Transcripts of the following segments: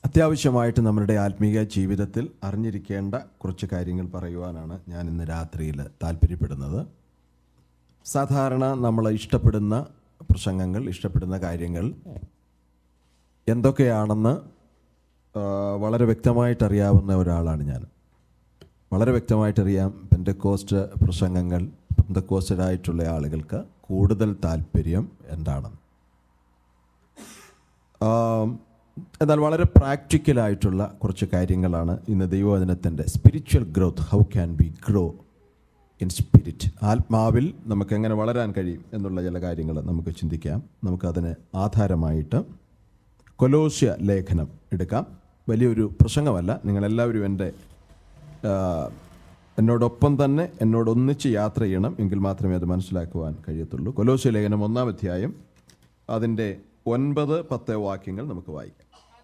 അത്യാവശ്യമായിട്ട് നമ്മുടെ ആത്മീയ ജീവിതത്തിൽ അറിഞ്ഞിരിക്കേണ്ട കുറച്ച് കാര്യങ്ങൾ പറയുവാനാണ് ഞാൻ ഇന്ന് രാത്രിയിൽ താല്പര്യപ്പെടുന്നത് സാധാരണ നമ്മൾ ഇഷ്ടപ്പെടുന്ന പ്രസംഗങ്ങൾ ഇഷ്ടപ്പെടുന്ന കാര്യങ്ങൾ എന്തൊക്കെയാണെന്ന് ആ, വളരെ വ്യക്തമായിട്ട് അറിയാവുന്ന ഒരാളാണ് ഞാൻ വളരെ വ്യക്തമായിട്ടറിയാം പെന്തക്കോസ്റ്റ് പ്രസംഗങ്ങൾ പെന്തക്കോസ്റ്റഡായിട്ടുള്ള ആളുകൾക്ക് കൂടുതൽ താല്പര്യം എന്താണെന്ന് ആം, എന്നാൽ വളരെ പ്രാക്ടിക്കലായിട്ടുള്ള കുറച്ച് കാര്യങ്ങളാണ് ഇന്ന് ദൈവവചനത്തിൻ്റെ spiritual growth how can be grow in spirit ആത്മാവിൽ നമുക്ക് എങ്ങനെ വളരാൻ കഴിയും എന്നുള്ള ചില കാര്യങ്ങൾ നമുക്ക് ചിന്തിക്കാം നമുക്കതിന് ആധാരമായിട്ട് കൊലോസ്യ ലേഖനം എടുക്കാം വലിയൊരു പ്രസംഗമല്ല നിങ്ങളെല്ലാവരും എൻ്റെ ആ, എന്നോടൊപ്പം തന്നെ എന്നോടൊന്നിച്ച് യാത്ര ചെയ്യണം എങ്കിൽ മാത്രമേ അത് മനസ്സിലാക്കുവാൻ കഴിയത്തുള്ളൂ കൊലോസ്യ ലേഖനം ഒന്നാം അധ്യായം അതിൻ്റെ ഒൻപത് പത്ത് വാക്യങ്ങൾ നമുക്ക് വായിക്കാം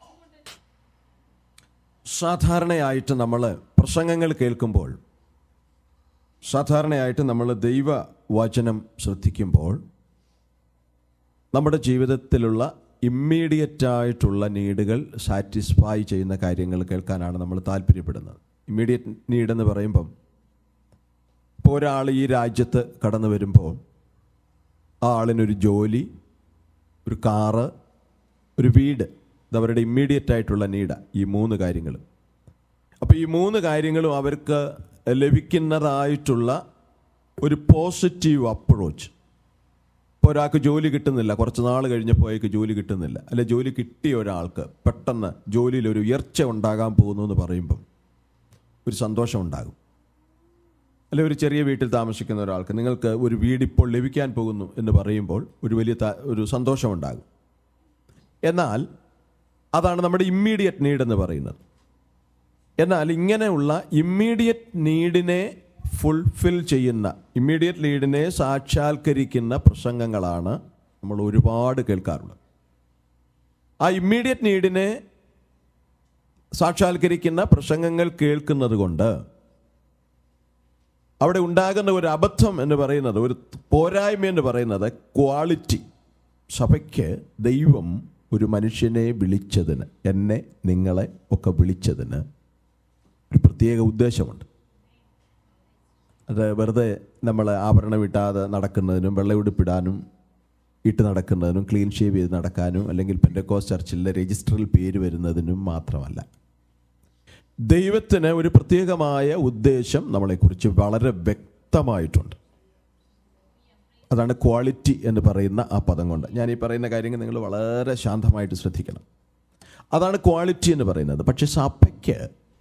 സാധാരണയായിട്ട് നമ്മൾ പ്രസംഗങ്ങൾ കേൾക്കുമ്പോൾ സാധാരണയായിട്ട് നമ്മൾ ദൈവ വചനം ശ്രദ്ധിക്കുമ്പോൾ നമ്മുടെ ജീവിതത്തിലുള്ള ഇമ്മീഡിയറ്റ് ആയിട്ടുള്ള നീഡുകൾ സാറ്റിസ്ഫൈ ചെയ്യുന്ന കാര്യങ്ങൾ കേൾക്കാനാണ് നമ്മൾ താല്പര്യപ്പെടുന്നത് ഇമ്മീഡിയറ്റ് നീഡ് എന്ന് പറയുമ്പം ഇപ്പോൾ ഒരാൾ ഈ രാജ്യത്ത് കടന്നു വരുമ്പോൾ ആ ആളിനൊരു ജോലി ഒരു കാറ് ഒരു വീട് ഇത് അവരുടെ ഇമ്മീഡിയറ്റ് ആയിട്ടുള്ള നീഡ ഈ മൂന്ന് കാര്യങ്ങൾ അപ്പോൾ ഈ മൂന്ന് കാര്യങ്ങളും അവർക്ക് ലഭിക്കുന്നതായിട്ടുള്ള ഒരു പോസിറ്റീവ് അപ്രോച്ച് ഇപ്പോൾ ഒരാൾക്ക് ജോലി കിട്ടുന്നില്ല കുറച്ച് നാൾ കഴിഞ്ഞപ്പോൾ അയാൾക്ക് ജോലി കിട്ടുന്നില്ല അല്ലെ ജോലി കിട്ടിയ ഒരാൾക്ക് പെട്ടെന്ന് ജോലിയിൽ ഒരു ഉയർച്ച ഉണ്ടാകാൻ പോകുന്നു എന്ന് പറയുമ്പം ഒരു സന്തോഷം ഉണ്ടാകും അല്ലെ ഒരു ചെറിയ വീട്ടിൽ താമസിക്കുന്ന ഒരാൾക്ക് നിങ്ങൾക്ക് ഒരു വീട് ഇപ്പോൾ ലഭിക്കാൻ പോകുന്നു എന്ന് പറയുമ്പോൾ ഒരു വലിയ ത- ഒരു സന്തോഷമുണ്ടാകും എന്നാൽ അതാണ് നമ്മുടെ ഇമ്മീഡിയറ്റ് നീഡ് എന്ന് പറയുന്നത് എന്നാൽ ഇങ്ങനെയുള്ള ഇമ്മീഡിയറ്റ് നീഡിനെ ഫുൾഫിൽ ചെയ്യുന്ന ഇമ്മീഡിയറ്റ് നീഡിനെ സാക്ഷാത്കരിക്കുന്ന പ്രസംഗങ്ങളാണ് നമ്മൾ ഒരുപാട് കേൾക്കാറുള്ളത് ആ ഇമ്മീഡിയറ്റ് നീഡിനെ സാക്ഷാത്കരിക്കുന്ന പ്രസംഗങ്ങൾ കേൾക്കുന്നത് കൊണ്ട് അവിടെ ഉണ്ടാകുന്ന ഒരു അബദ്ധം എന്ന് പറയുന്നത് ഒരു പോരായ്മ എന്ന് പറയുന്നത് ക്വാളിറ്റി സഭയ്ക്ക് ദൈവം ഒരു മനുഷ്യനെ വിളിച്ചതിന് എന്നെ നിങ്ങളെ ഒക്കെ വിളിച്ചതിന് ഒരു പ്രത്യേക ഉദ്ദേശമുണ്ട് അത് വെറുതെ നമ്മൾ ആഭരണം ഇട്ടാതെ നടക്കുന്നതിനും വെള്ളയുടുപ്പിടാനും ഇട്ട് നടക്കുന്നതിനും ക്ലീൻ ഷേവ് ചെയ്ത് നടക്കാനും അല്ലെങ്കിൽ പെൻഡക്കോസ് ചർച്ചിലെ രജിസ്റ്ററിൽ പേര് വരുന്നതിനും മാത്രമല്ല ദൈവത്തിന് ഒരു പ്രത്യേകമായ ഉദ്ദേശം നമ്മളെക്കുറിച്ച് വളരെ വ്യക്തമായിട്ടുണ്ട് അതാണ് ക്വാളിറ്റി എന്ന് പറയുന്ന ആ പദം കൊണ്ട് ഞാൻ ഈ പറയുന്ന കാര്യങ്ങൾ നിങ്ങൾ വളരെ ശാന്തമായിട്ട് ശ്രദ്ധിക്കണം അതാണ് ക്വാളിറ്റി എന്ന് പറയുന്നത് പക്ഷേ സഭയ്ക്ക്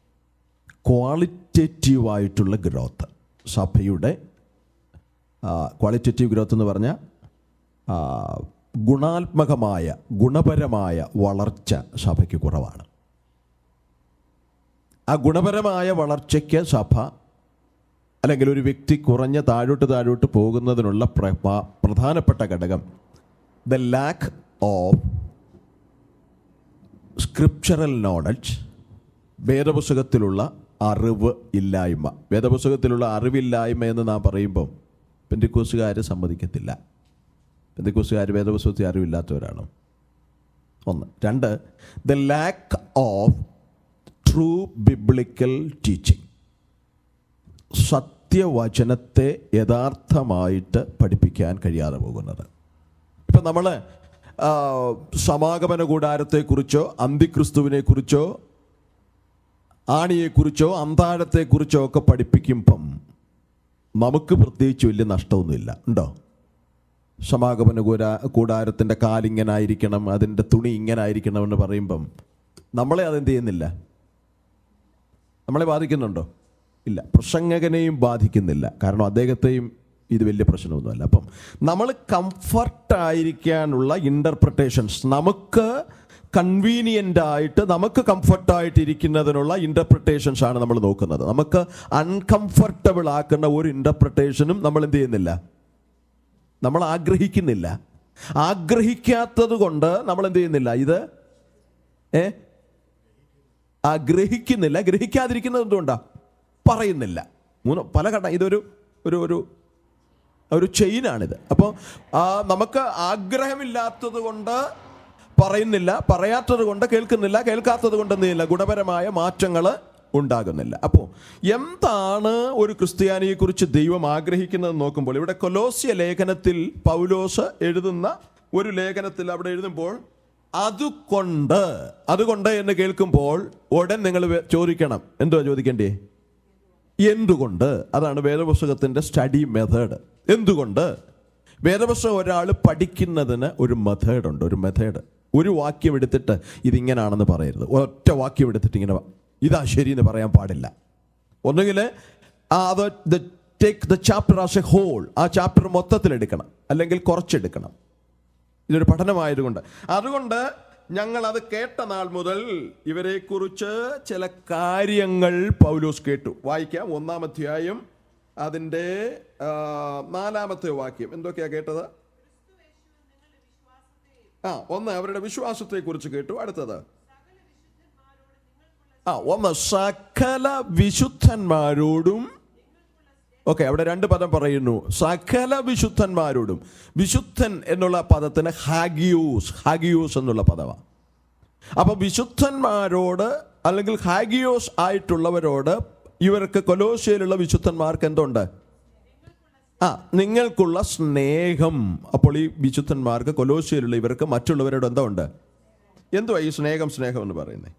ക്വാളിറ്റേറ്റീവായിട്ടുള്ള ഗ്രോത്ത് സഭയുടെ ക്വാളിറ്റേറ്റീവ് ഗ്രോത്ത് എന്ന് പറഞ്ഞാൽ ആ, ഗുണാത്മകമായ ഗുണപരമായ വളർച്ച സഭയ്ക്ക് കുറവാണ് ആ ഗുണപരമായ വളർച്ചയ്ക്ക് സഭ അല്ലെങ്കിൽ ഒരു വ്യക്തി കുറഞ്ഞ താഴോട്ട് താഴോട്ട് പോകുന്നതിനുള്ള പ്ര- പ- പ്രധാനപ്പെട്ട ഘടകം the lack of scriptural knowledge വേദപുസ്തകത്തിലുള്ള അറിവ് ഇല്ലായ്മ വേദപുസ്തകത്തിലുള്ള അറിവില്ലായ്മ എന്ന് നാം പറയുമ്പം പെന്തിക്കോസുകാർ സമ്മതിക്കത്തില്ല പെന്തിക്കോസുകാർ വേദപുസ്തകത്തിൽ അറിവില്ലാത്തവരാണ് ഒന്ന് രണ്ട് the lack of true biblical teaching സത്യവചനത്തെ യഥാർത്ഥമായിട്ട് പഠിപ്പിക്കാൻ കഴിയാതെ പോകുന്നത് ഇപ്പം നമ്മൾ സമാഗമന കൂടാരത്തെക്കുറിച്ചോ അന്തിക്രിസ്തുവിനെ കുറിച്ചോ ആണിയെക്കുറിച്ചോ അന്താഴത്തെക്കുറിച്ചോ ഒക്കെ പഠിപ്പിക്കുമ്പം നമുക്ക് പ്രത്യേകിച്ച് വലിയ നഷ്ടമൊന്നുമില്ല ഉണ്ടോ സമാഗമന കൂടാ കൂടാരത്തിൻ്റെ കാലിങ്ങനായിരിക്കണം അതിൻ്റെ തുണി ഇങ്ങനായിരിക്കണം എന്ന് പറയുമ്പം നമ്മളെ അതെന്ത് ചെയ്യുന്നില്ല നമ്മളെ ബാധിക്കുന്നുണ്ടോ ഇല്ല പ്രസംഗകനെയും ബാധിക്കുന്നില്ല കാരണം അദ്ദേഹത്തെയും ഇത് വലിയ പ്രശ്നമൊന്നുമല്ല അപ്പം നമ്മൾ കംഫർട്ടായിരിക്കാനുള്ള ഇൻ്റർപ്രിട്ടേഷൻസ് നമുക്ക് കൺവീനിയൻ്റ് ആയിട്ട് നമുക്ക് കംഫർട്ടായിട്ട് ഇരിക്കുന്നതിനുള്ള ഇൻ്റർപ്രിട്ടേഷൻസ് ആണ് നമ്മൾ നോക്കുന്നത് നമുക്ക് അൺകംഫർട്ടബിൾ ആക്കുന്ന ഒരു ഇൻ്റർപ്രിട്ടേഷനും നമ്മൾ എന്ത് ചെയ്യുന്നില്ല നമ്മൾ ആഗ്രഹിക്കുന്നില്ല ആഗ്രഹിക്കാത്തത് കൊണ്ട് നമ്മൾ എന്ത് ചെയ്യുന്നില്ല ഇത് ഏ ആഗ്രഹിക്കുന്നില്ല ഗ്രഹിക്കാതിരിക്കുന്നത് എന്തുകൊണ്ടാ പറയുന്നില്ല മൂന്ന് പല ഘട്ടം ഇതൊരു ഒരു ഒരു ഒരു ചെയിനാണിത് അപ്പോൾ നമുക്ക് ആഗ്രഹമില്ലാത്തത് കൊണ്ട് പറയുന്നില്ല പറയാത്തത് കൊണ്ട് കേൾക്കുന്നില്ല കേൾക്കാത്തത് കൊണ്ട് എന്തില്ല ഗുണപരമായ മാറ്റങ്ങൾ ഉണ്ടാകുന്നില്ല അപ്പോൾ എന്താണ് ഒരു ക്രിസ്ത്യാനിയെ കുറിച്ച് ദൈവം ആഗ്രഹിക്കുന്നത് നോക്കുമ്പോൾ ഇവിടെ കൊലോസ്യ ലേഖനത്തിൽ പൗലോസ് എഴുതുന്ന ഒരു ലേഖനത്തിൽ അവിടെ എഴുതുമ്പോൾ അതുകൊണ്ട് അതുകൊണ്ട് എന്ന് കേൾക്കുമ്പോൾ ഉടൻ നിങ്ങൾ വേ- ചോദിക്കണം എന്തുവാ ചോദിക്കേണ്ടേ എന്തുകൊണ്ട് അതാണ് വേദപുസ്തകത്തിന്റെ സ്റ്റഡി മെത്തേഡ് എന്തുകൊണ്ട് വേദപുസ്തകം ഒരാൾ പഠിക്കുന്നതിന് ഒരു മെത്തേഡ് ഉണ്ട് ഒരു മെത്തേഡ് ഒരു വാക്യം എടുത്തിട്ട് ഇതിങ്ങനാണെന്ന് പറയരുത് ഒറ്റ വാക്യം എടുത്തിട്ട് ഇങ്ങനെ വ- ഇതാ ശരി എന്ന് പറയാൻ പാടില്ല ഒന്നുകിൽ അത് take the chapter as a whole ആ ചാപ്റ്റർ മൊത്തത്തിൽ എടുക്കണം അല്ലെങ്കിൽ കുറച്ചെടുക്കണം ഇതൊരു പഠനമായതുകൊണ്ട് അതുകൊണ്ട് ഞങ്ങൾ അത് കേട്ട നാൾ മുതൽ ഇവരെക്കുറിച്ച് ചില കാര്യങ്ങൾ പൗലോസ് കേട്ടു വായിക്കാം ഒന്നാം അധ്യായം അതിൻ്റെ ആ, നാലാമത്തെ വാക്യം എന്തൊക്കെയാ കേട്ടത് ആ ഒന്ന് അവരുടെ വിശ്വാസത്തെ കുറിച്ച് കേട്ടു അടുത്തത് ആ ഒന്ന് സകല വിശുദ്ധന്മാരോടും ഓക്കെ അവിടെ രണ്ട് പദം പറയുന്നു സകല വിശുദ്ധന്മാരോടും വിശുദ്ധൻ എന്നുള്ള പദത്തിന് ഹാഗിയൂസ് ഹാഗിയൂസ് എന്നുള്ള പദമാണ് അപ്പൊ വിശുദ്ധന്മാരോട് അല്ലെങ്കിൽ ഹാഗിയോസ് ആയിട്ടുള്ളവരോട് ഇവർക്ക് കൊലോശയിലുള്ള വിശുദ്ധന്മാർക്ക് എന്തുണ്ട് ആ നിങ്ങൾക്കുള്ള സ്നേഹം അപ്പോൾ ഈ വിശുദ്ധന്മാർക്ക് കൊലോശയിലുള്ള ഇവർക്ക് മറ്റുള്ളവരോട് എന്തോ ഉണ്ട് എന്തുവാ ഈ സ്നേഹം സ്നേഹം എന്ന് പറയുന്നത്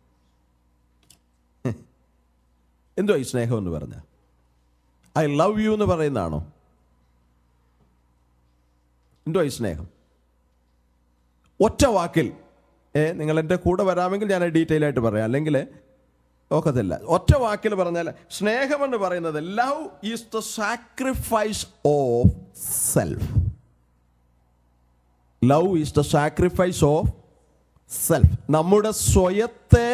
എന്തുവാ ഈ സ്നേഹം എന്ന് പറഞ്ഞ ഐ ലവ് യു എന്ന് പറയുന്നതാണോ എന്തുവാ ഈ സ്നേഹം ഒറ്റ വാക്കിൽ ഏ നിങ്ങൾ എൻ്റെ കൂടെ വരാമെങ്കിൽ ഞാൻ ഡീറ്റെയിൽ ആയിട്ട് പറയാം അല്ലെങ്കിൽ ഒക്കത്തില്ല ഒറ്റ വാക്കിൽ പറഞ്ഞാൽ സ്നേഹം എന്ന് പറയുന്നത് love is the sacrifice of self love is the sacrifice of self നമ്മുടെ സ്വയത്തെ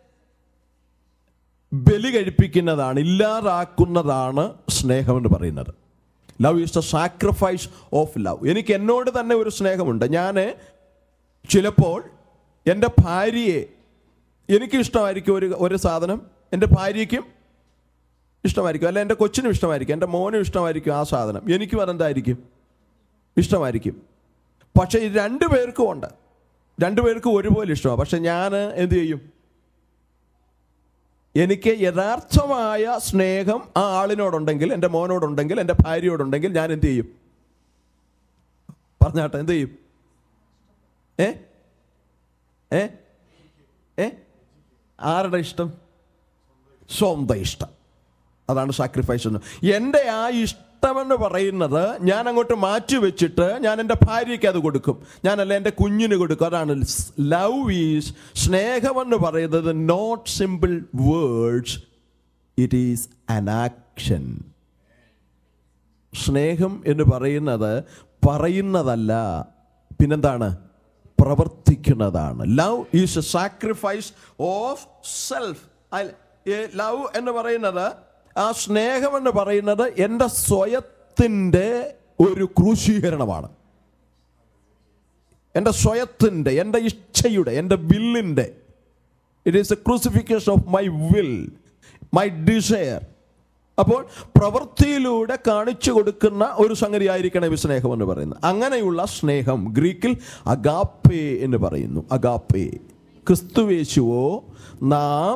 ബലി കഴിപ്പിക്കുന്നതാണ് ഇല്ലാതാക്കുന്നതാണ് സ്നേഹം എന്ന് പറയുന്നത് love is the sacrifice of love എനിക്ക് എന്നോട് തന്നെ ഒരു സ്നേഹമുണ്ട് ഞാൻ ചിലപ്പോൾ എൻ്റെ ഭാര്യയെ എനിക്കും ഇഷ്ടമായിരിക്കും ഒരു ഒരു സാധനം എൻ്റെ ഭാര്യയ്ക്കും ഇഷ്ടമായിരിക്കും അല്ല എൻ്റെ കൊച്ചിനും ഇഷ്ടമായിരിക്കും എൻ്റെ മോനും ഇഷ്ടമായിരിക്കും ആ സാധനം എനിക്കും അതെന്തായിരിക്കും ഇഷ്ടമായിരിക്കും പക്ഷേ ഇത് രണ്ടു പേർക്കും ഉണ്ട് രണ്ടു പേർക്കും ഒരുപോലെ ഇഷ്ടമാണ് പക്ഷെ ഞാൻ എന്ത് ചെയ്യും എനിക്ക് യഥാർത്ഥമായ സ്നേഹം ആ ആളിനോടുണ്ടെങ്കിൽ എൻ്റെ മോനോടുണ്ടെങ്കിൽ എൻ്റെ ഭാര്യയോടുണ്ടെങ്കിൽ ഞാൻ എന്ത് ചെയ്യും പറഞ്ഞാട്ടെ എന്ത് ചെയ്യും ഏ ഏ ഏ ആരുടെ ഇഷ്ടം സ്വന്തം ഇഷ്ടം അതാണ് സാക്രിഫൈസ് എന്ന് എൻ്റെ ആ ഇഷ്ടമെന്ന് പറയുന്നത് ഞാൻ അങ്ങോട്ട് മാറ്റി വെച്ചിട്ട് ഞാൻ എൻ്റെ ഭാര്യയ്ക്ക് അത് കൊടുക്കും ഞാനല്ല എൻ്റെ കുഞ്ഞിന് കൊടുക്കും അതാണ് ലവ് ഈസ് സ്നേഹമെന്ന് പറയുന്നത് not simple words it is an action സ്നേഹം എന്ന് പറയുന്നത് പറയുന്നതല്ല പിന്നെന്താണ് പ്രവർത്തിക്കുന്നതാണ് love is a sacrifice of self love എന്ന് പറയുന്നത് ആ സ്നേഹം എന്ന് പറയുന്നത് എൻ്റെ സ്വയത്തിൻ്റെ ഒരു ക്രൂശീകരണമാണ് എൻ്റെ സ്വയത്തിൻ്റെ എൻ്റെ ഇച്ഛയുടെ എൻ്റെ വില്ലിൻ്റെ it is a crucifixion of my will my desire അപ്പോൾ പ്രവൃത്തിയിലൂടെ കാണിച്ചു കൊടുക്കുന്ന ഒരു സംഗതി ആയിരിക്കണം ഈ സ്നേഹം എന്ന് പറയുന്നത് അങ്ങനെയുള്ള സ്നേഹം ഗ്രീക്കിൽ അഗാപ്പേ എന്ന് പറയുന്നു അഗാപ്പേ ക്രിസ്തുവേശുവോ നാം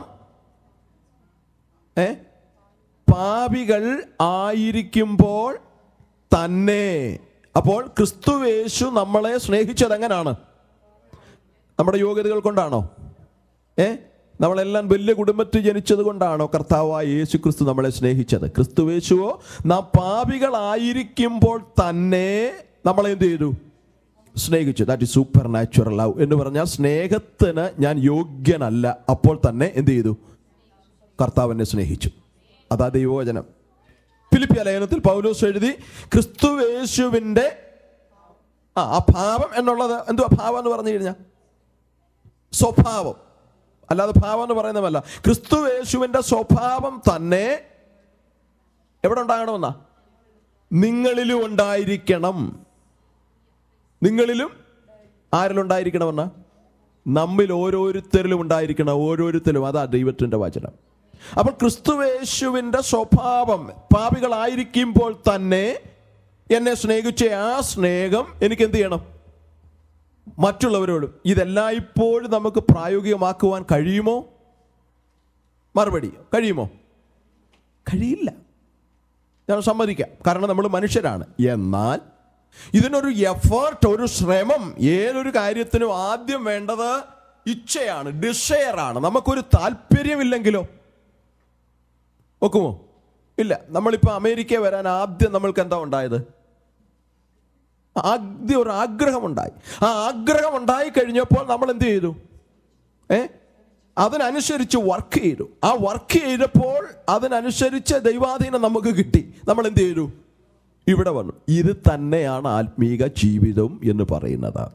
ഏ പാപികൾ ആയിരിക്കുമ്പോൾ തന്നെ അപ്പോൾ ക്രിസ്തുവേശു നമ്മളെ സ്നേഹിച്ചത് എങ്ങനെയാണ് നമ്മുടെ യോഗ്യതകൾ കൊണ്ടാണോ ഏ നമ്മളെല്ലാം വലിയ കുടുംബത്തിൽ ജനിച്ചത് കൊണ്ടാണോ കർത്താവായ യേശു ക്രിസ്തു നമ്മളെ സ്നേഹിച്ചത് ക്രിസ്തുവേശുവോ നാം പാപികളായിരിക്കുമ്പോൾ തന്നെ നമ്മളെ എന്ത് ചെയ്തു സ്നേഹിച്ചു that is supernatural love എന്ന് പറഞ്ഞാൽ സ്നേഹത്തിന് ഞാൻ യോഗ്യനല്ല അപ്പോൾ തന്നെ എന്ത് ചെയ്തു കർത്താവിനെ സ്നേഹിച്ചു അതാ ദൈവവചനം ഫിലിപ്പിയ ലേഖനത്തിൽ പൗലോസ് എഴുതി ക്രിസ്തുവേശുവിൻ്റെ ആ ആ ഭാവം എന്നുള്ളത് എന്തുവാ ഭാവം എന്ന് പറഞ്ഞു കഴിഞ്ഞാൽ സ്വഭാവം അല്ലാതെ ഭാവം എന്ന് പറയുന്നതല്ല ക്രിസ്തു യേശുവിൻ്റെ സ്വഭാവം തന്നെ എവിടെ ഉണ്ടാകണമെന്നാ നിങ്ങളിലും ഉണ്ടായിരിക്കണം നിങ്ങളിലും ആരിലുണ്ടായിരിക്കണമെന്നാ നമ്മിൽ ഓരോരുത്തരിലും ഉണ്ടായിരിക്കണം ഓരോരുത്തരും അതാ ദൈവത്തിൻ്റെ വചനം അപ്പോൾ ക്രിസ്തുവേശുവിൻ്റെ സ്വഭാവം പാപികളായിരിക്കുമ്പോൾ തന്നെ എന്നെ സ്നേഹിച്ച ആ സ്നേഹം എനിക്ക് എന്ത് ചെയ്യണം മറ്റുള്ളവരോടും ഇതെല്ലായ്പ്പോഴും നമുക്ക് പ്രായോഗികമാക്കുവാൻ കഴിയുമോ മറുപടി കഴിയുമോ കഴിയില്ല ഞാൻ സമ്മതിക്കാം കാരണം നമ്മൾ മനുഷ്യരാണ് എന്നാൽ ഇതിനൊരു എഫേർട്ട് ഒരു ശ്രമം ഏതൊരു കാര്യത്തിനും ആദ്യം വേണ്ടത് ഇച്ഛയാണ് ഡിസയറാണ് നമുക്കൊരു താല്പര്യമില്ലെങ്കിലോ ഒക്കുമോ ഇല്ല നമ്മളിപ്പോൾ അമേരിക്ക വരാൻ ആദ്യം നമ്മൾക്ക് എന്താ ഉണ്ടായത് ആദ്യം ഒരു ആഗ്രഹമുണ്ടായി ആ ആഗ്രഹം ഉണ്ടായി കഴിഞ്ഞപ്പോൾ നമ്മൾ എന്ത് ചെയ്തു ഏ അതിനനുസരിച്ച് വർക്ക് ചെയ്തു ആ വർക്ക് ചെയ്തപ്പോൾ അതിനനുസരിച്ച് ദൈവാധീനം നമുക്ക് കിട്ടി നമ്മൾ എന്ത് ചെയ്തു ഇവിടെ വന്നു ഇത് തന്നെയാണ് ആത്മീക ജീവിതം എന്ന് പറയുന്നത്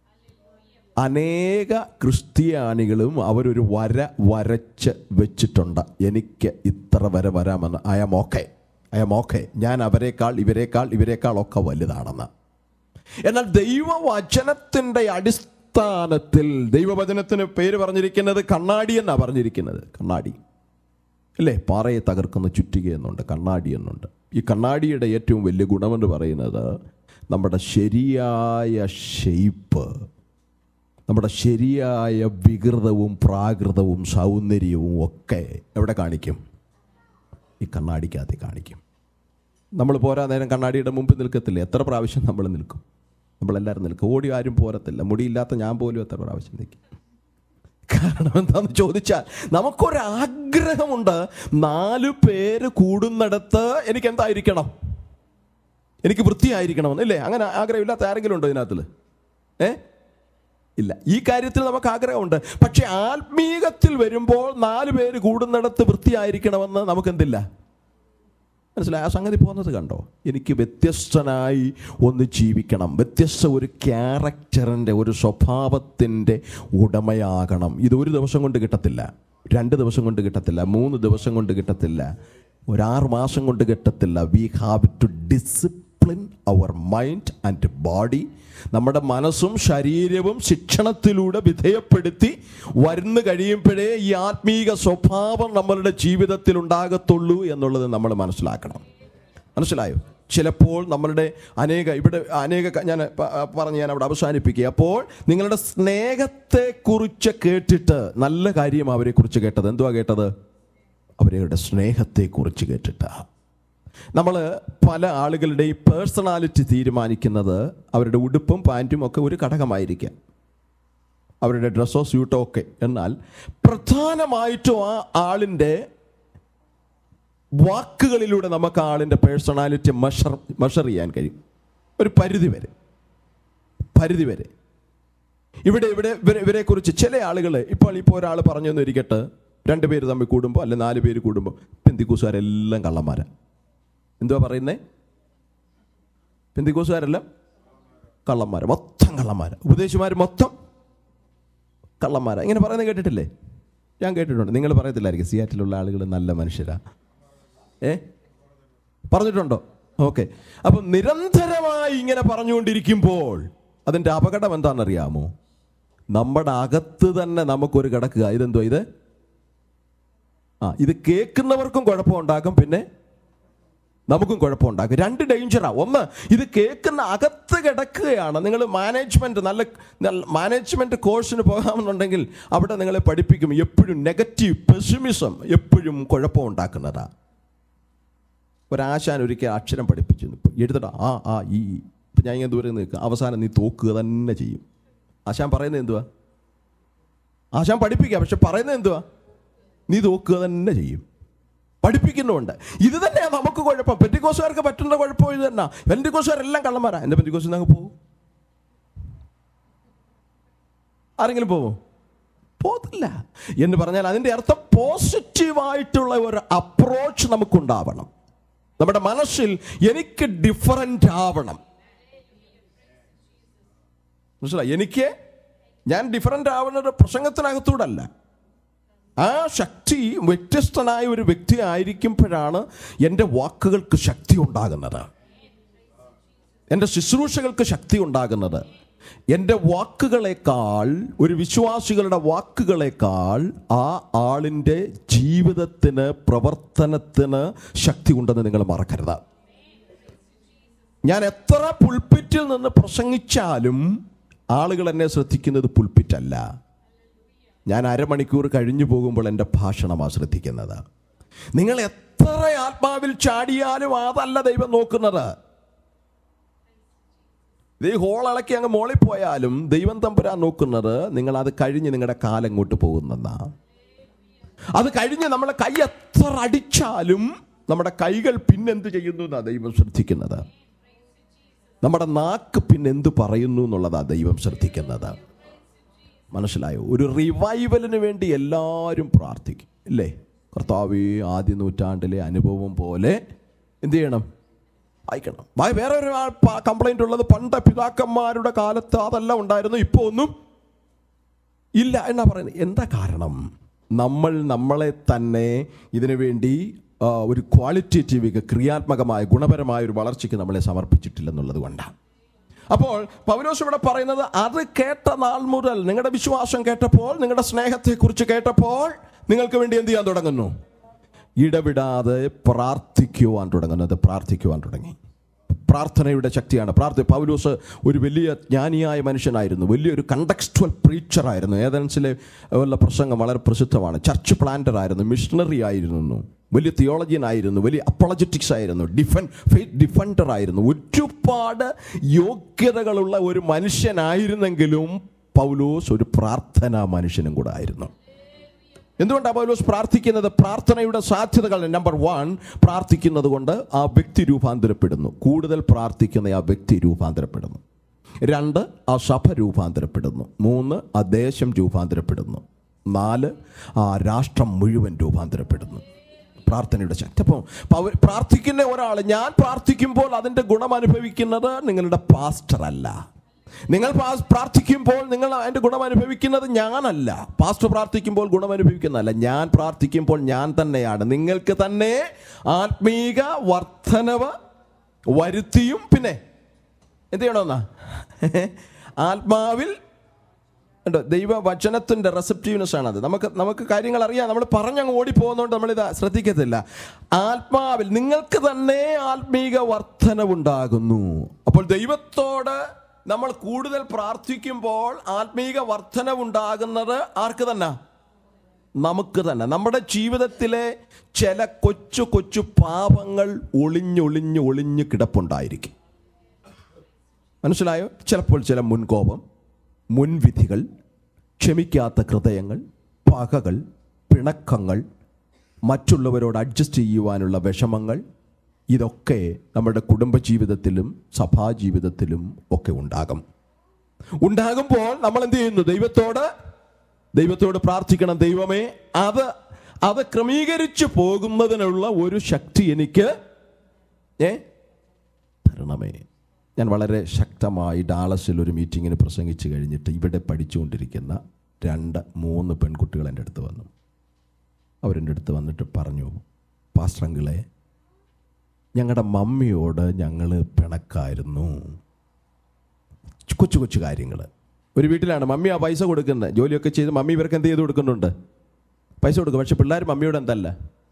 അനേക ക്രിസ്ത്യാനികളും അവരൊരു വര വരച്ച് വെച്ചിട്ടുണ്ട് എനിക്ക് ഇത്ര വരെ വരാമെന്ന് I'm okay I'm okay ഞാൻ അവരെക്കാൾ ഇവരെക്കാൾ ഇവരെക്കാൾ ഒക്കെ വലുതാണെന്ന് എന്നാൽ ദൈവവചനത്തിൻ്റെ അടിസ്ഥാനത്തിൽ ദൈവവചനത്തിന് പേര് പറഞ്ഞിരിക്കുന്നത് കണ്ണാടി എന്നാ പറഞ്ഞിരിക്കുന്നത് കണ്ണാടി അല്ലേ പാറയെ തകർക്കുന്ന ചുറ്റിക എന്നുണ്ട് കണ്ണാടി എന്നുണ്ട് ഈ കണ്ണാടിയുടെ ഏറ്റവും വലിയ ഗുണമെന്ന് പറയുന്നത് നമ്മുടെ ശരിയായ ഷെയ്പ്പ് നമ്മുടെ ശരിയായ വികൃതവും പ്രാകൃതവും സൗന്ദര്യവും ഒക്കെ എവിടെ കാണിക്കും ഈ കണ്ണാടിക്കകത്ത് കാണിക്കും നമ്മൾ പോരാ നേരം കണ്ണാടിയുടെ മുമ്പിൽ നിൽക്കത്തില്ല എത്ര പ്രാവശ്യം നമ്മൾ നിൽക്കും നമ്മളെല്ലാവരും നിൽക്കും ഓടി ആരും പോരത്തില്ല മുടിയില്ലാത്ത ഞാൻ പോലും എത്ര പ്രാവശ്യം നിൽക്കും കാരണം എന്താണെന്ന് ചോദിച്ചാൽ നമുക്കൊരാഗ്രഹമുണ്ട് നാല് പേര് കൂടുന്നിടത്ത് എനിക്ക് എന്തായിരിക്കണം എനിക്ക് വൃത്തിയായിരിക്കണമെന്ന് ഇല്ലേ അങ്ങനെ ആഗ്രഹമില്ലാത്ത ആരെങ്കിലും ഉണ്ടോ ഇതിനകത്തിൽ ഏ ഇല്ല ഈ കാര്യത്തിൽ നമുക്ക് ആഗ്രഹമുണ്ട് പക്ഷെ ആത്മീകത്തിൽ വരുമ്പോൾ നാല് പേര് കൂടുന്നിടത്ത് വൃത്തിയായിരിക്കണമെന്ന് നമുക്കെന്തില്ല മനസ്സിലായി ആ സംഗതി പോകുന്നത് കണ്ടോ എനിക്ക് വ്യത്യസ്തനായി ഒന്ന് ജീവിക്കണം വ്യത്യസ്ത ഒരു ക്യാരക്ടറിൻ്റെ ഒരു സ്വഭാവത്തിൻ്റെ ഉടമയാകണം ഇത് ഒരു ദിവസം കൊണ്ട് കിട്ടത്തില്ല രണ്ട് ദിവസം കൊണ്ട് കിട്ടത്തില്ല മൂന്ന് ദിവസം കൊണ്ട് കിട്ടത്തില്ല ഒരാറ് മാസം കൊണ്ട് കിട്ടത്തില്ല we have to discipline our mind and body നമ്മുടെ മനസ്സും ശരീരവും ശിക്ഷണത്തിലൂടെ വിധേയപ്പെടുത്തി വരുന്നു കഴിയുമ്പോഴേ ഈ ആത്മീക സ്വഭാവം നമ്മളുടെ ജീവിതത്തിൽ ഉണ്ടാകത്തുള്ളൂ എന്നുള്ളത് നമ്മൾ മനസ്സിലാക്കണം മനസ്സിലായോ ചിലപ്പോൾ നമ്മളുടെ അനേക ഇവിടെ അനേക ക- ഞാൻ പ- പറഞ്ഞ് ഞാൻ അവിടെ അവസാനിപ്പിക്കുക അപ്പോൾ നിങ്ങളുടെ സ്നേഹത്തെക്കുറിച്ച് കേട്ടിട്ട് നല്ല കാര്യം അവരെക്കുറിച്ച് കേട്ടത് എന്തുവാ കേട്ടത് അവരുടെ സ്നേഹത്തെക്കുറിച്ച് കേട്ടിട്ടാ നമ്മൾ പല ആളുകളുടെയും പേഴ്സണാലിറ്റി തീരുമാനിക്കുന്നത് അവരുടെ ഉടുപ്പും പാൻറ്റും ഒക്കെ ഒരു ഘടകമായിരിക്കാം അവരുടെ ഡ്രസ്സോ സ്യൂട്ടോ ഒക്കെ എന്നാൽ പ്രധാനമായിട്ടും ആ ആളിൻ്റെ വാക്കുകളിലൂടെ നമുക്ക് ആ ആളിൻ്റെ പേഴ്സണാലിറ്റി മെഷർ മെഷർ ചെയ്യാൻ കഴിയും ഒരു പരിധി വരെ പരിധി വരെ ഇവിടെ ഇവിടെ ഇവരെ ഇവരെ കുറിച്ച് ചില ആളുകൾ ഇപ്പോൾ ഇപ്പോൾ ഒരാൾ പറഞ്ഞു എന്ന് ഇരിക്കട്ടെ രണ്ട് പേര് തമ്മിൽ കൂടുമ്പോൾ അല്ലെ നാല് പേര് കൂടുമ്പോൾ പെന്തിക്കൂസുകാരെല്ലാം കള്ളന്മാരാ എന്തുവാ പറയുന്നേ പെന്തിക്കൂസുകാരെല്ലാം കള്ളന്മാര് മൊത്തം കള്ളന്മാര് ഉപദേശിമാർ മൊത്തം കള്ളന്മാരാ ഇങ്ങനെ പറയുന്നത് കേട്ടിട്ടില്ലേ ഞാൻ കേട്ടിട്ടുണ്ട് നിങ്ങൾ പറയത്തില്ലായിരിക്കും സിയാറ്റിലുള്ള ആളുകൾ നല്ല മനുഷ്യരാ ഏ പറഞ്ഞിട്ടുണ്ടോ ഓക്കെ അപ്പം നിരന്തരമായി ഇങ്ങനെ പറഞ്ഞുകൊണ്ടിരിക്കുമ്പോൾ അതിൻ്റെ അപകടം എന്താണെന്നറിയാമോ നമ്മുടെ അകത്ത് തന്നെ നമുക്കൊരു കിടക്കുക ഇതെന്തോ ഇത് ആ ഇത് കേൾക്കുന്നവർക്കും കുഴപ്പമുണ്ടാക്കും പിന്നെ നമുക്കും കുഴപ്പമുണ്ടാക്കും രണ്ട് ഡേഞ്ചറാ ഒന്ന് ഇത് കേൾക്കുന്ന അകത്ത് കിടക്കുകയാണ് നിങ്ങൾ മാനേജ്മെന്റ് നല്ല നല്ല മാനേജ്മെന്റ് കോഴ്സിന് പോകാമെന്നുണ്ടെങ്കിൽ അവിടെ നിങ്ങളെ പഠിപ്പിക്കും എപ്പോഴും നെഗറ്റീവ് പെസിമിസം എപ്പോഴും കുഴപ്പമുണ്ടാക്കുന്നതാ ഒരാശാൻ ഒരിക്കൽ അക്ഷരം പഠിപ്പിച്ചു ഇപ്പൊ എഴുതടാ ആ ആ ഈ ഈ. ഇപ്പൊ ഞാൻ ഇങ്ങനെ ദൂരെ നിൽക്കുക അവസാനം നീ തോക്കുക തന്നെ ചെയ്യും ആശാൻ പറയുന്നത് എന്തുവാ ആശാൻ പഠിപ്പിക്കുക പക്ഷെ പറയുന്നത് എന്തുവാ നീ തോക്കുക തന്നെ ചെയ്യും പഠിപ്പിക്കുന്നുണ്ട് ഇത് തന്നെയാണ് നമുക്ക് കുഴപ്പം പെറ്റിക്കോസുകാർക്ക് പറ്റുന്ന കുഴപ്പം ഇത് തന്നെ പെന്റിക്കോസുകാരെല്ലാം കള്ളന്മാരാ എൻ്റെ പെന്റിക്കോസിൽ നിന്ന് അങ്ങ് പോകും ആരെങ്കിലും പോവോ പോകത്തില്ല എന്ന് പറഞ്ഞാൽ അതിൻ്റെ അർത്ഥം പോസിറ്റീവായിട്ടുള്ള ഒരു അപ്രോച്ച് നമുക്കുണ്ടാവണം നമ്മുടെ മനസ്സിൽ എനിക്ക് ഡിഫറൻ്റ് ആവണം മനസ്സിലായി എനിക്ക് ഞാൻ ഡിഫറൻ്റ് ആവുന്നത് പ്രസംഗത്തിനകത്തൂടല്ല ആ ശക്തി വ്യത്യസ്തനായ ഒരു വ്യക്തി ആയിരിക്കുമ്പോഴാണ് എൻ്റെ വാക്കുകൾക്ക് ശക്തി ഉണ്ടാകുന്നത് എൻ്റെ ശുശ്രൂഷകൾക്ക് ശക്തി ഉണ്ടാകുന്നത് എൻ്റെ വാക്കുകളെക്കാൾ ഒരു വിശ്വാസികളുടെ വാക്കുകളെക്കാൾ ആ ആളിൻ്റെ ജീവിതത്തിന് പ്രവർത്തനത്തിന് ശക്തി ഉണ്ടെന്ന് നിങ്ങൾ മറക്കരുത് ഞാൻ എത്ര പുൽപ്പിറ്റിൽ നിന്ന് പ്രസംഗിച്ചാലും ആളുകൾ എന്നെ ശ്രദ്ധിക്കുന്നത് പുൽപ്പിറ്റല്ല ഞാൻ അരമണിക്കൂർ കഴിഞ്ഞു പോകുമ്പോൾ എൻ്റെ ഭാഷണമാണ് ശ്രദ്ധിക്കുന്നത് നിങ്ങൾ എത്ര ആത്മാവിൽ ചാടിയാലും അതല്ല ദൈവം നോക്കുന്നത് ഇത് ഈ ഹോൾ ഇളക്കി അങ്ങ് മോളിൽ പോയാലും ദൈവം തമ്പുരാൻ നോക്കുന്നത് നിങ്ങൾ അത് കഴിഞ്ഞ് നിങ്ങളുടെ കാലങ്ങോട്ട് പോകുന്നെന്നാ അത് കഴിഞ്ഞ് നമ്മളെ കൈ എത്ര അടിച്ചാലും നമ്മുടെ കൈകൾ പിന്നെന്ത് ചെയ്യുന്നു എന്നാ ദൈവം ശ്രദ്ധിക്കുന്നത് നമ്മുടെ നാക്ക് പിന്നെന്ത് പറയുന്നു എന്നുള്ളതാ ദൈവം ശ്രദ്ധിക്കുന്നത് മനസ്സിലായോ ഒരു റിവൈവലിന് വേണ്ടി എല്ലാവരും പ്രാർത്ഥിക്കും ഇല്ലേ കർത്താവ് ആദ്യ നൂറ്റാണ്ടിലെ അനുഭവം പോലെ എന്ത് ചെയ്യണം വായിക്കണം വായി വേറെ ഒരു കംപ്ലൈന്റ് ഉള്ളത് പണ്ട് പിതാക്കന്മാരുടെ കാലത്ത് അതല്ല ഉണ്ടായിരുന്നു ഇപ്പോൾ ഒന്നും ഇല്ല എന്നാ പറയുന്നത് എന്താ കാരണം നമ്മൾ നമ്മളെ തന്നെ ഇതിനു വേണ്ടി ആ, ഒരു ക്വാളിറ്റേറ്റീവ് ക്രിയാത്മകമായ ഗുണപരമായ ഒരു വളർച്ചയ്ക്ക് നമ്മളെ സമർപ്പിച്ചിട്ടില്ലെന്നുള്ളത് കൊണ്ടാണ് അപ്പോൾ പൗലോസ് ഇവിടെ പറയുന്നത് അത് കേട്ട നാൾ മുതൽ നിങ്ങളുടെ വിശ്വാസം കേട്ടപ്പോൾ നിങ്ങളുടെ സ്നേഹത്തെക്കുറിച്ച് കേട്ടപ്പോൾ നിങ്ങൾക്ക് വേണ്ടി എന്ത് ചെയ്യാൻ തുടങ്ങുന്നു ഇടവിടാതെ പ്രാർത്ഥിക്കുവാൻ തുടങ്ങുന്നത് പ്രാർത്ഥിക്കുവാൻ തുടങ്ങി പ്രാർത്ഥനയുടെ ശക്തിയാണ് പ്രാർത്ഥന പൗലൂസ് ഒരു വലിയ ജ്ഞാനിയായ മനുഷ്യനായിരുന്നു വലിയൊരു കണ്ടക്സ്റ്റുവൽ പ്രീച്ചറായിരുന്നു ഏതൻസിലെ ഉള്ള പ്രസംഗം വളരെ പ്രസിദ്ധമാണ് ചർച്ച് പ്ലാന്റർ ആയിരുന്നു മിഷണറി ആയിരുന്നു വലിയ തിയോളജിയൻ ആയിരുന്നു വലിയ അപ്പോളജറ്റിക്സ് ആയിരുന്നു ഡിഫൻ ഫെയ്ത്ത് ഡിഫൻഡർ ആയിരുന്നു ഒരുപാട് യോഗ്യതകളുള്ള ഒരു മനുഷ്യനായിരുന്നെങ്കിലും പൗലോസ് ഒരു പ്രാർത്ഥനാ മനുഷ്യനും കൂടെ ആയിരുന്നു എന്തുകൊണ്ടാണ് പൗലോസ് പ്രാർത്ഥിക്കുന്നത് പ്രാർത്ഥനയുടെ സാധ്യതകൾ നമ്പർ വൺ പ്രാർത്ഥിക്കുന്നത് കൊണ്ട് ആ വ്യക്തി രൂപാന്തരപ്പെടുന്നു കൂടുതൽ പ്രാർത്ഥിക്കുന്ന ആ വ്യക്തി രൂപാന്തരപ്പെടുന്നു രണ്ട് ആ സഭ രൂപാന്തരപ്പെടുന്നു മൂന്ന് ആ ദേശം രൂപാന്തരപ്പെടുന്നു നാല് ആ രാഷ്ട്രം മുഴുവൻ രൂപാന്തരപ്പെടുന്നു പ്രാർത്ഥനയുടെ ശക്തി അപ്പോൾ പൗ- പ്രാർത്ഥിക്കുന്ന ഒരാൾ ഞാൻ പ്രാർത്ഥിക്കുമ്പോൾ അതിൻ്റെ ഗുണം അനുഭവിക്കുന്നത് നിങ്ങളുടെ പാസ്റ്റർ അല്ല നിങ്ങൾ പാ- പ്രാർത്ഥിക്കുമ്പോൾ നിങ്ങൾ അതിൻ്റെ ഗുണം അനുഭവിക്കുന്നത് ഞാനല്ല പാസ്റ്റർ പ്രാർത്ഥിക്കുമ്പോൾ ഗുണം അനുഭവിക്കുന്നതല്ല ഞാൻ പ്രാർത്ഥിക്കുമ്പോൾ ഞാൻ തന്നെയാണ് നിങ്ങൾക്ക് തന്നെ ആത്മീക വർധനവ് വരുത്തിയും പിന്നെ എന്ത് ചെയ്യണമെന്നാ ആത്മാവിൽ ഉണ്ടോ ദൈവവചനത്തിൻ്റെ റെസപ്റ്റീവ്നെസ് ആണത് നമുക്ക് നമുക്ക് കാര്യങ്ങൾ അറിയാം നമ്മൾ പറഞ്ഞങ്ങ് ഓടിപ്പോകുന്നതുകൊണ്ട് നമ്മളിത് ശ്രദ്ധിക്കത്തില്ല ആത്മാവിൽ നിങ്ങൾക്ക് തന്നെ ആത്മീക വർധനവുണ്ടാകുന്നു അപ്പോൾ ദൈവത്തോട് നമ്മൾ കൂടുതൽ പ്രാർത്ഥിക്കുമ്പോൾ ആത്മീക വർധനവുണ്ടാകുന്നത് ആർക്ക് തന്നെ നമുക്ക് തന്നെ നമ്മുടെ ജീവിതത്തിലെ ചില കൊച്ചു കൊച്ചു പാപങ്ങൾ ഒളിഞ്ഞൊളിഞ്ഞ് ഒളിഞ്ഞ് കിടപ്പുണ്ടായിരിക്കും മനസ്സിലായോ ചിലപ്പോൾ ചില മുൻകോപം മുൻവിധികൾ ക്ഷമിക്കാത്ത ഹൃദയങ്ങൾ പകകൾ പിണക്കങ്ങൾ മറ്റുള്ളവരോട് അഡ്ജസ്റ്റ് ചെയ്യുവാനുള്ള വിഷമങ്ങൾ ഇതൊക്കെ നമ്മുടെ കുടുംബജീവിതത്തിലും സഭാജീവിതത്തിലും ഒക്കെ ഉണ്ടാകും ഉണ്ടാകുമ്പോൾ നമ്മൾ എന്ത് ചെയ്യുന്നു ദൈവത്തോട് ദൈവത്തോട് പ്രാർത്ഥിക്കണം ദൈവമേ അത് അത് ക്രമീകരിച്ചു പോകുന്നതിനുള്ള ഒരു ശക്തി എനിക്ക് ഏ തരണമേ ഞാൻ വളരെ ശക്തമായി ഡാളസിൽ ഒരു മീറ്റിങ്ങിന് പ്രസംഗിച്ച് കഴിഞ്ഞിട്ട് ഇവിടെ പഠിച്ചുകൊണ്ടിരിക്കുന്ന രണ്ട് മൂന്ന് പെൺകുട്ടികൾ എൻ്റെ അടുത്ത് വന്നു അവരെൻ്റെ അടുത്ത് വന്നിട്ട് പറഞ്ഞു പാസ്റ്ററങ്കിളെ ഞങ്ങളുടെ മമ്മിയോട് ഞങ്ങൾ പിണക്കായിരുന്നു കൊച്ചു കൊച്ചു കാര്യങ്ങൾ ഒരു വീട്ടിലാണ് മമ്മി ആ പൈസ കൊടുക്കുന്നത് ജോലിയൊക്കെ ചെയ്ത് മമ്മി ഇവർക്ക് എന്ത് ചെയ്ത് കൊടുക്കുന്നുണ്ട് പൈസ കൊടുക്കും പക്ഷെ പിള്ളേർ മമ്മിയോട് എന്തല്ല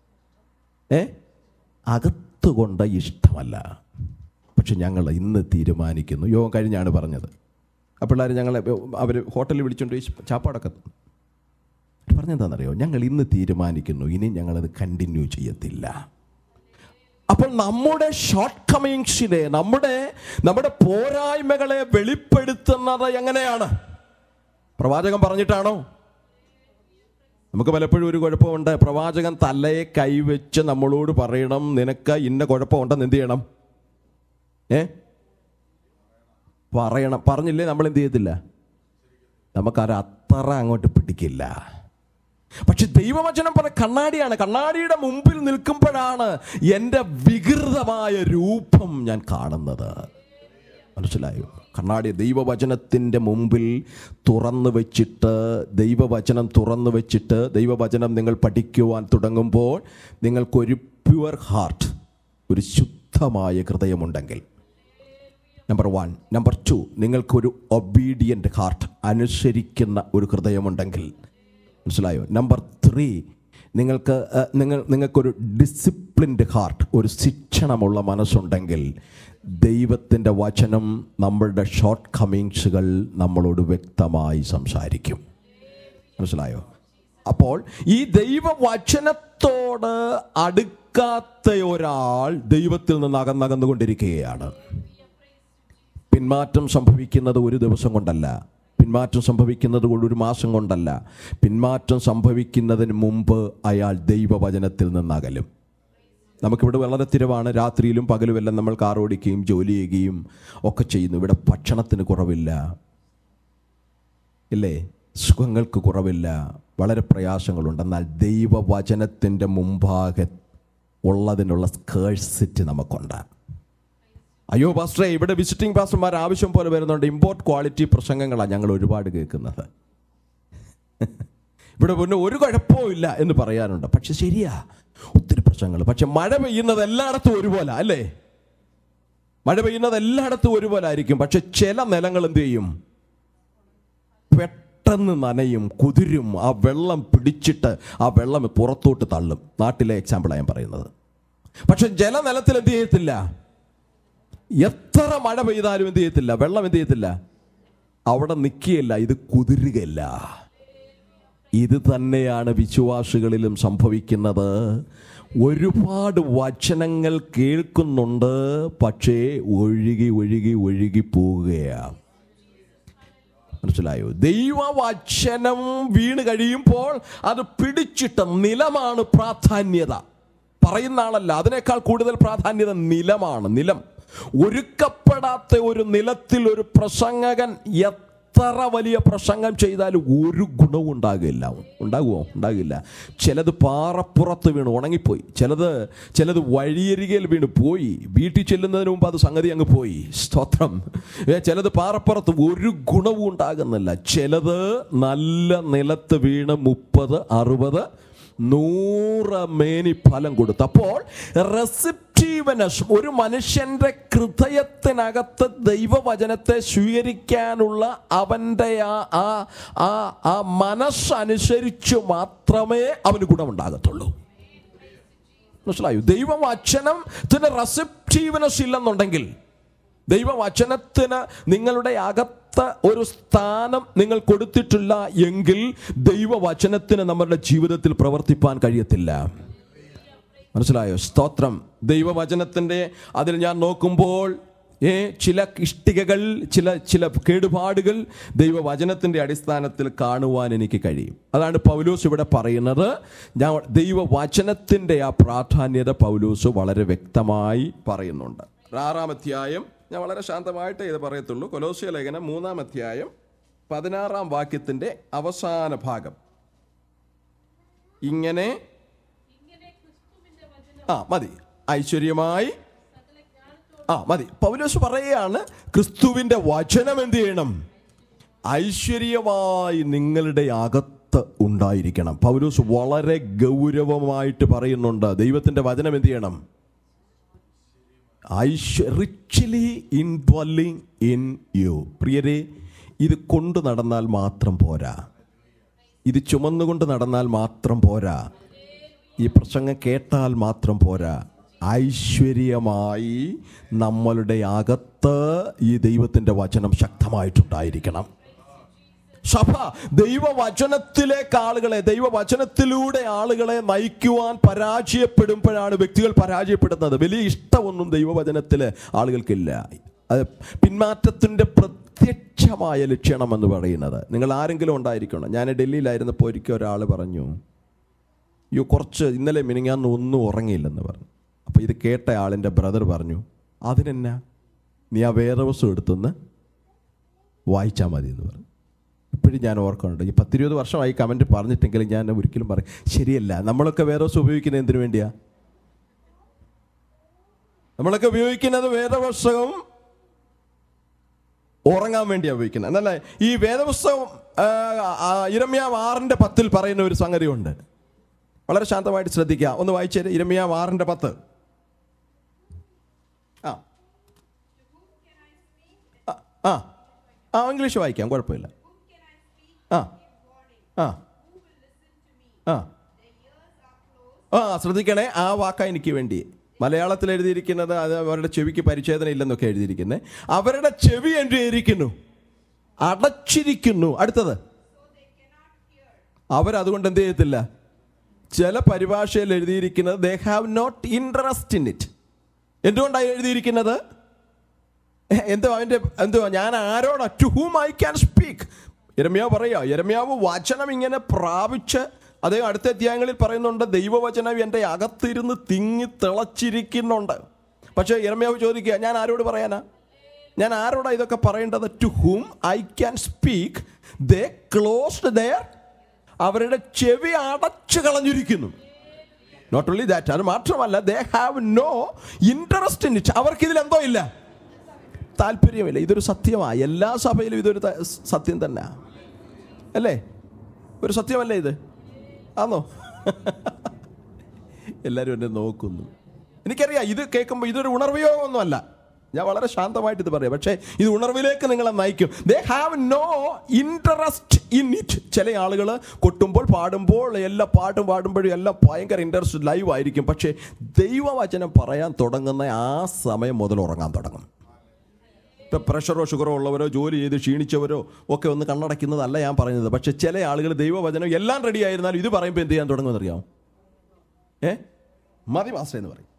ഏ അകത്തുകൊണ്ട് ഇഷ്ടമല്ല പക്ഷെ ഞങ്ങൾ ഇന്ന് തീരുമാനിക്കുന്നു യോഗം കഴിഞ്ഞാണ് പറഞ്ഞത് ആ പിള്ളേർ ഞങ്ങളെ അവർ ഹോട്ടലിൽ വിളിച്ചുകൊണ്ട് പോയി ചാപ്പാടൊക്കെ തന്നു. പറഞ്ഞെന്താണെന്നറിയോ ഞങ്ങൾ ഇന്ന് തീരുമാനിക്കുന്നു ഇനി ഞങ്ങളത് കണ്ടിന്യൂ ചെയ്യത്തില്ല അപ്പോൾ നമ്മുടെ ഷോർട്ട് കമ്മിങ്സിനെ നമ്മുടെ നമ്മുടെ പോരായ്മകളെ വെളിപ്പെടുത്തുന്നത് എങ്ങനെയാണ് പ്രവാചകൻ പറഞ്ഞിട്ടാണോ നമുക്ക് പലപ്പോഴും ഒരു കുഴപ്പമുണ്ട് പ്രവാചകൻ തലയെ കൈവച്ച് നമ്മളോട് പറയണം നിനക്ക് ഇന്ന കുഴപ്പമുണ്ടെന്ന് എന്ത് ചെയ്യണം ഏ പറയണം പറഞ്ഞില്ലേ നമ്മൾ എന്ത് ചെയ്യത്തില്ല നമുക്കത് അത്ര അങ്ങോട്ട് പിടിക്കില്ല പക്ഷെ ദൈവവചനം പറഞ്ഞ കണ്ണാടിയാണ് കണ്ണാടിയുടെ മുമ്പിൽ നിൽക്കുമ്പോഴാണ് എൻ്റെ വികൃതമായ രൂപം ഞാൻ കാണുന്നത് മനസ്സിലായോ കണ്ണാടി ദൈവവചനത്തിൻ്റെ മുമ്പിൽ തുറന്നു വെച്ചിട്ട് ദൈവവചനം തുറന്നു വെച്ചിട്ട് ദൈവവചനം നിങ്ങൾ പഠിക്കുവാൻ തുടങ്ങുമ്പോൾ നിങ്ങൾക്കൊരു പ്യുവർ ഹാർട്ട് ഒരു ശുദ്ധമായ ഹൃദയമുണ്ടെങ്കിൽ നമ്പർ വൺ നമ്പർ ടു നിങ്ങൾക്കൊരു ഒബീഡിയൻ്റ് ഹാർട്ട് അനുസരിക്കുന്ന ഒരു ഹൃദയമുണ്ടെങ്കിൽ മനസ്സിലായോ നമ്പർ ത്രീ നിങ്ങൾക്ക് ഏഹ്, നിങ്ങൾ നിങ്ങൾക്കൊരു ഡിസിപ്ലിൻഡ് ഹാർട്ട് ഒരു ശിക്ഷണമുള്ള മനസ്സുണ്ടെങ്കിൽ ദൈവത്തിൻ്റെ വചനം നമ്മളുടെ ഷോർട്ട് കമ്മിങ്സുകൾ നമ്മളോട് വ്യക്തമായി സംസാരിക്കും മനസ്സിലായോ അപ്പോൾ ഈ ദൈവവചനത്തോട് അടുക്കാത്ത ഒരാൾ ദൈവത്തിൽ നിന്ന് അകന്നകന്നുകൊണ്ടിരിക്കുകയാണ് പിന്മാറ്റം സംഭവിക്കുന്നത് ഒരു ദിവസം കൊണ്ടല്ല പിന്മാറ്റം സംഭവിക്കുന്നത് കൊണ്ട് ഒരു മാസം കൊണ്ടല്ല പിന്മാറ്റം സംഭവിക്കുന്നതിന് മുമ്പ് അയാൾ ദൈവവചനത്തിൽ നിന്നകലും നമുക്കിവിടെ വളരെ തിരവാണ് രാത്രിയിലും പകലുമെല്ലാം നമ്മൾ കാർ ഓടിക്കുകയും ജോലി ചെയ്യുകയും ഒക്കെ ചെയ്യുന്നു ഇവിടെ ഭക്ഷണത്തിന് കുറവില്ല ഇല്ലേ സുഖങ്ങൾക്ക് കുറവില്ല വളരെ പ്രയാസങ്ങളുണ്ട് എന്നാൽ ദൈവവചനത്തിൻ്റെ മുമ്പാകെ ഉള്ളതിനുള്ള സ്കേഴ്സിറ്റി നമുക്കുണ്ട് അയ്യോ പാസ്റ്ററെ ഇവിടെ വിസിറ്റിംഗ് പാസ്റ്റർമാർ ആവശ്യം പോലെ വരുന്നുണ്ട് ഇമ്പോർട്ട് ക്വാളിറ്റി പ്രസംഗങ്ങളാണ് ഞങ്ങൾ ഒരുപാട് കേൾക്കുന്നത് ഇവിടെ പിന്നെ ഒരു കുഴപ്പവും ഇല്ല എന്ന് പറയാനുണ്ട് പക്ഷെ ശരിയാ ഒത്തിരി പ്രശ്നങ്ങൾ പക്ഷെ മഴ പെയ്യുന്നത് എല്ലായിടത്തും ഒരുപോലെ അല്ലേ മഴ പെയ്യുന്നത് എല്ലായിടത്തും ഒരുപോലെ ആയിരിക്കും പക്ഷെ ചില നിലങ്ങൾ എന്ത് ചെയ്യും പെട്ടെന്ന് നനയും കുതിരും ആ വെള്ളം പിടിച്ചിട്ട് ആ വെള്ളം പുറത്തോട്ട് തള്ളും നാട്ടിലെ എക്സാമ്പിളാണ് ഞാൻ പറയുന്നത് പക്ഷെ ജലനിലത്തിൽ എന്ത് ചെയ്യത്തില്ല എത്ര മഴ പെയ്താലും എന്ത് ചെയ്യത്തില്ല വെള്ളം എന്ത് ചെയ്യത്തില്ല അവിടെ നിൽക്കുകയില്ല ഇത് കുതിരുകയില്ല ഇത് തന്നെയാണ് വിശ്വാസികളിലും സംഭവിക്കുന്നത് ഒരുപാട് വചനങ്ങൾ കേൾക്കുന്നുണ്ട് പക്ഷേ ഒഴുകി ഒഴുകി ഒഴുകി പോവുകയാണ് മനസ്സിലായോ ദൈവവചനം വീണ് കഴിയുമ്പോൾ അത് പിടിച്ചിട്ട നിലമാണ് പ്രാധാന്യത പറയുന്ന ആളല്ല അതിനേക്കാൾ കൂടുതൽ പ്രാധാന്യത നിലമാണ് നിലം ഒരുക്കപ്പെടാത്ത ഒരു നിലത്തിൽ ഒരു പ്രസംഗകൻ എത്ര വലിയ പ്രസംഗം ചെയ്താലും ഒരു ഗുണവും ഉണ്ടാകില്ല ഉണ്ടാകുമോ ഉണ്ടാകില്ല ചിലത് പാറപ്പുറത്ത് വീണ് ഉണങ്ങിപ്പോയി ചിലത് ചിലത് വഴിയരികയിൽ വീണ് പോയി വീട്ടിൽ ചെല്ലുന്നതിന് മുമ്പ് അത് സംഗതി അങ്ങ് പോയി സ്തോത്രം ഏ, ചിലത് പാറപ്പുറത്ത് ഒരു ഗുണവും ഉണ്ടാകുന്നില്ല ചിലത് നല്ല നിലത്ത് വീണ് മുപ്പത് അറുപത് നൂറ് മേനി ഫലം കൊടുത്തു അപ്പോൾ റെസിപ്റ്റീവനസ് ഒരു മനുഷ്യന്റെ ഹൃദയത്തിനകത്ത് ദൈവവചനത്തെ സ്വീകരിക്കാനുള്ള അവൻ്റെ ആ ആ ആ ആ മനസ്സനുസരിച്ച് മാത്രമേ അവന് ഗുണമുണ്ടാകത്തുള്ളൂ മനസ്സിലായോ ദൈവവചനത്തിന് റെസിപ്റ്റീവനസ് ഇല്ലെന്നുണ്ടെങ്കിൽ ദൈവവചനത്തിന് നിങ്ങളുടെ അകത്ത് ഒരു സ്ഥാനം നിങ്ങൾ കൊടുത്തിട്ടില്ല എങ്കിൽ ദൈവവചനത്തിന് നമ്മുടെ ജീവിതത്തിൽ പ്രവർത്തിപ്പാൻ കഴിയത്തില്ല മനസ്സിലായോ സ്തോത്രം ദൈവവചനത്തിൻ്റെ അതിൽ ഞാൻ നോക്കുമ്പോൾ ഏ ചില ഇഷ്ടികകൾ ചില ചില കേടുപാടുകൾ ദൈവവചനത്തിൻ്റെ അടിസ്ഥാനത്തിൽ കാണുവാൻ എനിക്ക് കഴിയും അതാണ് പൗലോസ് ഇവിടെ പറയുന്നത് ഞാൻ ദൈവവചനത്തിൻ്റെ ആ പ്രാധാന്യത പൗലോസ് വളരെ വ്യക്തമായി പറയുന്നുണ്ട് ആറാം അധ്യായം ഞാൻ വളരെ ശാന്തമായിട്ട് ഇത് പറയത്തുള്ളൂ കൊലോസ്യ ലേഖനം മൂന്നാം അധ്യായം പതിനാറാം വാക്യത്തിൻ്റെ അവസാന ഭാഗം ഇങ്ങനെ ആ മതി ഐശ്വര്യമായി ആ മതി പൗലോസ് പറയുകയാണ് ക്രിസ്തുവിന്റെ വചനം എന്ത് ചെയ്യണം ഐശ്വര്യമായി നിങ്ങളുടെ അകത്ത് ഉണ്ടായിരിക്കണം പൗലോസ് വളരെ ഗൗരവമായിട്ട് പറയുന്നുണ്ട് ദൈവത്തിന്റെ വചനം എന്ത് ചെയ്യണം richly indwelling in you പ്രിയരെ ഇത് കൊണ്ടു നടന്നാൽ മാത്രം പോരാ ഇത് ചുമന്നുകൊണ്ട് നടന്നാൽ മാത്രം പോരാ ഈ പ്രസംഗം കേട്ടാൽ മാത്രം പോരാ ഐശ്വര്യമായി നമ്മളുടെ അകത്ത് ഈ ദൈവത്തിൻ്റെ വചനം ശക്തമായിട്ടുണ്ടായിരിക്കണം സഭ ദൈവവചനത്തിലേക്ക് ആളുകളെ ദൈവവചനത്തിലൂടെ ആളുകളെ നയിക്കുവാൻ പരാജയപ്പെടുമ്പോഴാണ് വ്യക്തികൾ പരാജയപ്പെടുന്നത് വലിയ ഇഷ്ടമൊന്നും ദൈവവചനത്തിൽ ആളുകൾക്കില്ല അത് പിന്മാറ്റത്തിൻ്റെ പ്രത്യക്ഷമായ ലക്ഷണം എന്ന് പറയുന്നത് നിങ്ങൾ ആരെങ്കിലും ഉണ്ടായിരിക്കണം ഞാൻ ഡൽഹിയിലായിരുന്നപ്പോൾ ഒരിക്കൽ ഒരാൾ പറഞ്ഞു അയ്യോ കുറച്ച് ഇന്നലെ മിനിങ്ങാന്ന് ഒന്നും ഉറങ്ങിയില്ലെന്ന് പറഞ്ഞു അപ്പോൾ ഇത് കേട്ട ആളിൻ്റെ ബ്രദർ പറഞ്ഞു അതിനെന്നാ നീ ആ വേദവസം എടുത്തൊന്ന് വായിച്ചാൽ മതി എന്ന് പറഞ്ഞു ഇപ്പോഴും ഞാൻ ഓർക്കുന്നുണ്ട് ഈ പത്തിരുപത് വർഷമായി കമൻറ്റ് പറഞ്ഞിട്ടെങ്കിലും ഞാൻ ഒരിക്കലും പറയും ശരിയല്ല നമ്മളൊക്കെ വേദവസം ഉപയോഗിക്കുന്നത് എന്തിനു വേണ്ടിയാ നമ്മളൊക്കെ ഉപയോഗിക്കുന്നത് വേദപുസ്തകം ഉറങ്ങാൻ വേണ്ടിയാണ് ഉപയോഗിക്കുന്നത് എന്നല്ല ഈ വേദപുസ്തകം ഇരമ്യാം ആറിൻ്റെ പത്തിൽ പറയുന്ന ഒരു സംഗതിയുണ്ട് വളരെ ശാന്തമായിട്ട് ശ്രദ്ധിക്കുക ഒന്ന് വായിച്ചേര് ഇരമ്യാം ആറിൻ്റെ പത്ത് ആ ആ, ആ ആ ഇംഗ്ലീഷ് വായിക്കാം കുഴപ്പമില്ല ആ ആ ആ ആ ശ്രദ്ധിക്കണേ ആ വാക്ക എനിക്ക് വേണ്ടി മലയാളത്തിൽ എഴുതിയിരിക്കുന്നത് അത് അവരുടെ ചെവിക്ക് പരിച്ഛേദന ഇല്ലെന്നൊക്കെ എഴുതിയിരിക്കുന്നത് അവരുടെ ചെവി എന്തിരിക്കുന്നു അടച്ചിരിക്കുന്നു അടുത്തത് അവരതുകൊണ്ട് എന്ത് ചെയ്യത്തില്ല ചില പരിഭാഷയിൽ എഴുതിയിരിക്കുന്നത് they have not interest in it എന്തുകൊണ്ടാണ് എഴുതിയിരിക്കുന്നത് എന്തോ അവൻ്റെ എന്തോ ഞാൻ ആരോടാ to whom I can speak യരമ്യാവ് പറയാ യരമ്യാവ് വചനം ഇങ്ങനെ പ്രാപിച്ച് അതേ അടുത്ത അധ്യായങ്ങളിൽ പറയുന്നുണ്ട് ദൈവവചനം എൻ്റെ അകത്തിരുന്ന് തിങ്ങി തിളച്ചിരിക്കുന്നുണ്ട് പക്ഷേ യരമ്യാവ് ചോദിക്കുക ഞാൻ ആരോട് പറയാനാ ഞാൻ ആരോടാ ഇതൊക്കെ പറയേണ്ടത് to whom I can speak they closed their അവരുടെ ചെവി അടച്ചു കളഞ്ഞിരിക്കുന്നു നോട്ട് ഓൺലി ദാറ്റ് അത് മാത്രമല്ല they have no interest in it അവർക്ക് ഇതിൽ എന്തോ ഇല്ല താല്പര്യമില്ല ഇതൊരു സത്യമാണ് എല്ലാ സഭയിലും ഇതൊരു ത- സത്യം തന്നെ അല്ലേ ഒരു സത്യമല്ലേ ഇത് ആണോ എല്ലാവരും എന്നെ നോക്കുന്നു എനിക്കറിയാം ഇത് കേൾക്കുമ്പോൾ ഇതൊരു ഉണർവയോഗമൊന്നുമല്ല ഞാൻ വളരെ ശാന്തമായിട്ട് ഇത് പറയാം പക്ഷേ ഇത് ഉണർവിലേക്ക് നിങ്ങളെ നയിക്കും they have no interest in it ചില ആളുകൾ കൊട്ടുമ്പോൾ പാടുമ്പോൾ എല്ലാ പാട്ടും പാടുമ്പോഴും എല്ലാം ഭയങ്കര ഇൻട്രസ്റ്റ് ലൈവ് ആയിരിക്കും പക്ഷേ ദൈവവചനം പറയാൻ തുടങ്ങുന്ന ആ സമയം മുതൽ ഉറങ്ങാൻ തുടങ്ങും ഇപ്പം പ്രഷറോ ഷുഗറോ ഉള്ളവരോ ജോലി ചെയ്ത് ക്ഷീണിച്ചവരോ ഒക്കെ ഒന്ന് കണ്ണടയ്ക്കുന്നതല്ല ഞാൻ പറയുന്നത് പക്ഷെ ചില ആളുകൾ ദൈവവചനം എല്ലാം റെഡി ആയിരുന്നാലും ഇത് പറയുമ്പോൾ എന്ത് ചെയ്യാൻ തുടങ്ങുമെന്ന് അറിയാമോ ഏ മതി മാസ്റ്റർ എന്ന് പറയും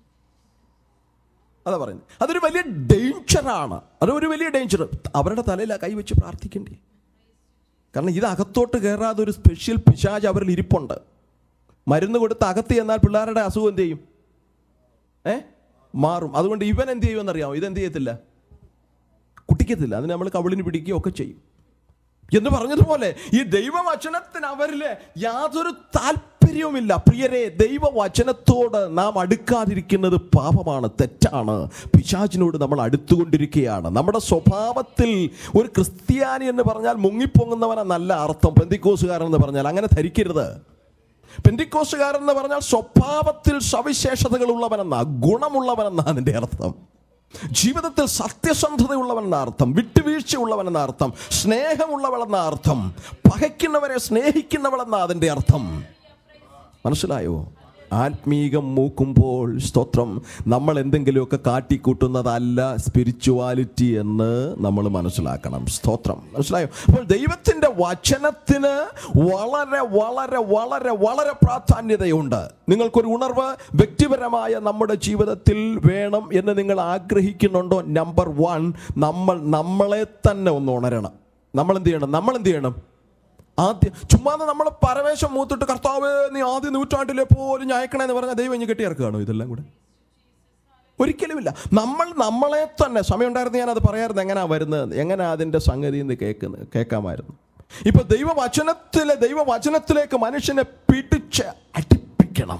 അതാ പറയുന്നത് അതൊരു വലിയ ഡേഞ്ചറാണ് അതൊരു വലിയ ഡേഞ്ചർ അവരുടെ തലയിൽ ആ കൈവച്ച് പ്രാർത്ഥിക്കണ്ടേ കാരണം ഇത് അകത്തോട്ട് കയറാതെ ഒരു സ്പെഷ്യൽ പിശാജ് അവരിൽ ഇരിപ്പുണ്ട് മരുന്ന് കൊടുത്ത് അകത്ത് ചെന്നാൽ പിള്ളേരുടെ അസുഖം എന്ത് ചെയ്യും ഏ മാറും അതുകൊണ്ട് ഇവൻ എന്ത് ചെയ്യുമെന്നറിയാമോ ഇതെന്ത് ചെയ്യത്തില്ല കുട്ടിക്കത്തില്ല അതിന് നമ്മൾ കവിളിന് പിടിക്കുകയോ ഒക്കെ ചെയ്യും എന്ന് പറഞ്ഞതുപോലെ ഈ ദൈവവചനത്തിന് അവരില് യാതൊരു താല്പര്യവുമില്ല പ്രിയരെ ദൈവവചനത്തോട് നാം അടുക്കാതിരിക്കുന്നത് പാപമാണ് തെറ്റാണ് പിശാചിനോട് നമ്മൾ അടുത്തുകൊണ്ടിരിക്കുകയാണ് നമ്മുടെ സ്വഭാവത്തിൽ ഒരു ക്രിസ്ത്യാനി എന്ന് പറഞ്ഞാൽ മുങ്ങിപ്പൊങ്ങുന്നവനെന്നല്ല അർത്ഥം പെന്തിക്കോസുകാരൻ എന്ന് പറഞ്ഞാൽ അങ്ങനെ ധരിക്കരുത് പെന്തിക്കോസുകാരൻ എന്ന് പറഞ്ഞാൽ സ്വഭാവത്തിൽ സവിശേഷതകളുള്ളവനെന്നാ ഗുണമുള്ളവനെന്നാ അതിൻ്റെ അർത്ഥം ജീവിതത്തിൽ സത്യസന്ധതയുള്ളവനെന്ന അർത്ഥം വിട്ടുവീഴ്ചയുള്ളവനെന്ന അർത്ഥം സ്നേഹമുള്ളവളെന്ന അർത്ഥം പകയ്ക്കുന്നവരെ സ്നേഹിക്കുന്നവളെന്ന അതിൻ്റെ അർത്ഥം മനസ്സിലായോ ആത്മീകം മൂക്കുമ്പോൾ സ്തോത്രം നമ്മൾ എന്തെങ്കിലുമൊക്കെ കാട്ടിക്കൂട്ടുന്നതല്ല സ്പിരിച്വാലിറ്റി എന്ന് നമ്മൾ മനസ്സിലാക്കണം സ്തോത്രം മനസ്സിലായോ അപ്പോൾ ദൈവത്തിൻ്റെ വചനത്തിന് വളരെ വളരെ വളരെ വളരെ പ്രാധാന്യതയുണ്ട് നിങ്ങൾക്കൊരു ഉണർവ് വ്യക്തിപരമായ നമ്മുടെ ജീവിതത്തിൽ വേണം എന്ന് നിങ്ങൾ ആഗ്രഹിക്കുന്നുണ്ടോ നമ്പർ വൺ നമ്മൾ നമ്മളെ തന്നെ ഒന്ന് ഉണരണം നമ്മൾ എന്ത് ചെയ്യണം നമ്മൾ എന്ത് ചെയ്യണം ആദ്യം ചുമ്മാ നമ്മൾ പരവേശം മൂത്തിട്ട് കർത്താവ് നീ ആദ്യ നൂറ്റാണ്ടിലെ പോലും ഞയക്കണേന്ന് പറഞ്ഞാൽ ദൈവം ഇനി കെട്ടിയിറക്കുകയാണോ ഇതെല്ലാം കൂടെ ഒരിക്കലുമില്ല നമ്മൾ നമ്മളെ തന്നെ സമയം ഉണ്ടായിരുന്നു ഞാൻ അത് പറയായിരുന്നു എങ്ങനെയാ വരുന്നത് എങ്ങനെയാ അതിൻ്റെ സംഗതി എന്ന് കേൾക്കുന്നത് കേൾക്കാമായിരുന്നു ഇപ്പൊ ദൈവവചനത്തിലെ ദൈവവചനത്തിലേക്ക് മനുഷ്യനെ പിടിച്ച് അടിപ്പിക്കണം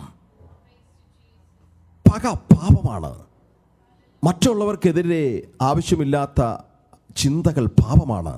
പക പാപമാണ് മറ്റുള്ളവർക്കെതിരെ ആവശ്യമില്ലാത്ത ചിന്തകൾ പാപമാണ്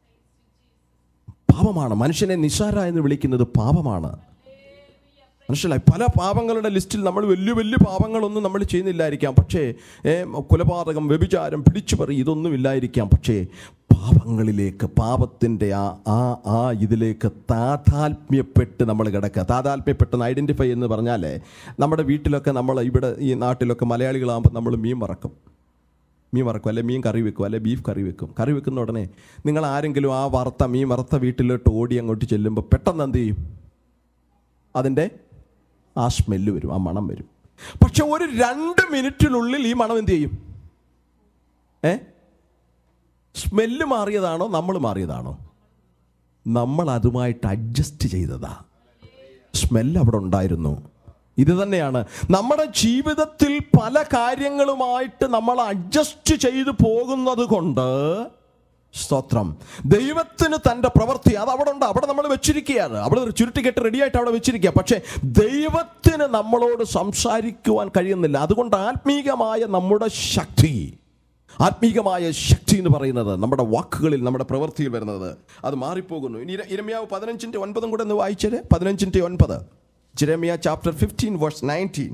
പാപമാണ് മനുഷ്യനെ നിസാര എന്ന് വിളിക്കുന്നത് പാപമാണ് മനസ്സിലായി പല പാപങ്ങളുടെ ലിസ്റ്റിൽ നമ്മൾ വലിയ വലിയ പാപങ്ങളൊന്നും നമ്മൾ ചെയ്യുന്നില്ലായിരിക്കാം പക്ഷേ ഏ, കൊലപാതകം വ്യഭിചാരം പിടിച്ചുപറി ഇതൊന്നും ഇല്ലായിരിക്കാം പക്ഷേ പാപങ്ങളിലേക്ക് പാപത്തിൻ്റെ ആ ആ ആ ഇതിലേക്ക് താതാത്മ്യപ്പെട്ട് നമ്മൾ കിടക്കുക താതാത്മ്യപ്പെട്ടെന്ന് ഐഡൻറ്റിഫൈ എന്ന് പറഞ്ഞാൽ നമ്മുടെ വീട്ടിലൊക്കെ നമ്മൾ ഇവിടെ ഈ നാട്ടിലൊക്കെ മലയാളികളാകുമ്പോൾ നമ്മൾ മീൻ വറക്കും മീൻ വറക്കും അല്ലെ മീൻ കറി വെക്കും അല്ലെ ബീഫ് കറി വെക്കും കറി വെക്കുന്ന ഉടനെ നിങ്ങൾ ആരെങ്കിലും ആ വറുത്ത മീൻ വറുത്ത വീട്ടിലോട്ട് ഓടി അങ്ങോട്ട് ചെല്ലുമ്പോൾ പെട്ടെന്ന് എന്ത് ചെയ്യും അതിൻ്റെ ആ സ്മെല്ല് വരും ആ മണം വരും പക്ഷെ ഒരു രണ്ട് മിനിറ്റിനുള്ളിൽ ഈ മണം എന്ത് ചെയ്യും ഏ സ്മെല്ല് മാറിയതാണോ നമ്മൾ മാറിയതാണോ നമ്മൾ അതുമായിട്ട് അഡ്ജസ്റ്റ് ചെയ്തതാ സ്മെല്ല് അവിടെ ഉണ്ടായിരുന്നു ഇത് തന്നെയാണ് നമ്മുടെ ജീവിതത്തിൽ പല കാര്യങ്ങളുമായിട്ട് നമ്മൾ അഡ്ജസ്റ്റ് ചെയ്തു പോകുന്നത് കൊണ്ട് സ്തോത്രം ദൈവത്തിന് തൻ്റെ പ്രവൃത്തി അത് അവിടെ ഉണ്ട് അവിടെ നമ്മൾ വെച്ചിരിക്കുകയാണ് അവിടെ ഒരു ചുരുട്ടിക്കെട്ട് റെഡിയായിട്ട് അവിടെ വെച്ചിരിക്കുക പക്ഷേ ദൈവത്തിന് നമ്മളോട് സംസാരിക്കുവാൻ കഴിയുന്നില്ല അതുകൊണ്ട് ആത്മീകമായ നമ്മുടെ ശക്തി ആത്മീകമായ ശക്തി എന്ന് പറയുന്നത് നമ്മുടെ വാക്കുകളിൽ നമ്മുടെ പ്രവൃത്തിയിൽ വരുന്നത് അത് മാറിപ്പോകുന്നു ഇനി ഇര- ഇരമ്യാവ് പതിനഞ്ചിൻ്റെ ഒൻപതും കൂടെ ഒന്ന് വായിച്ചത് പതിനഞ്ചിൻ്റെ ഒൻപത് Jeremiah chapter fifteen verse nineteen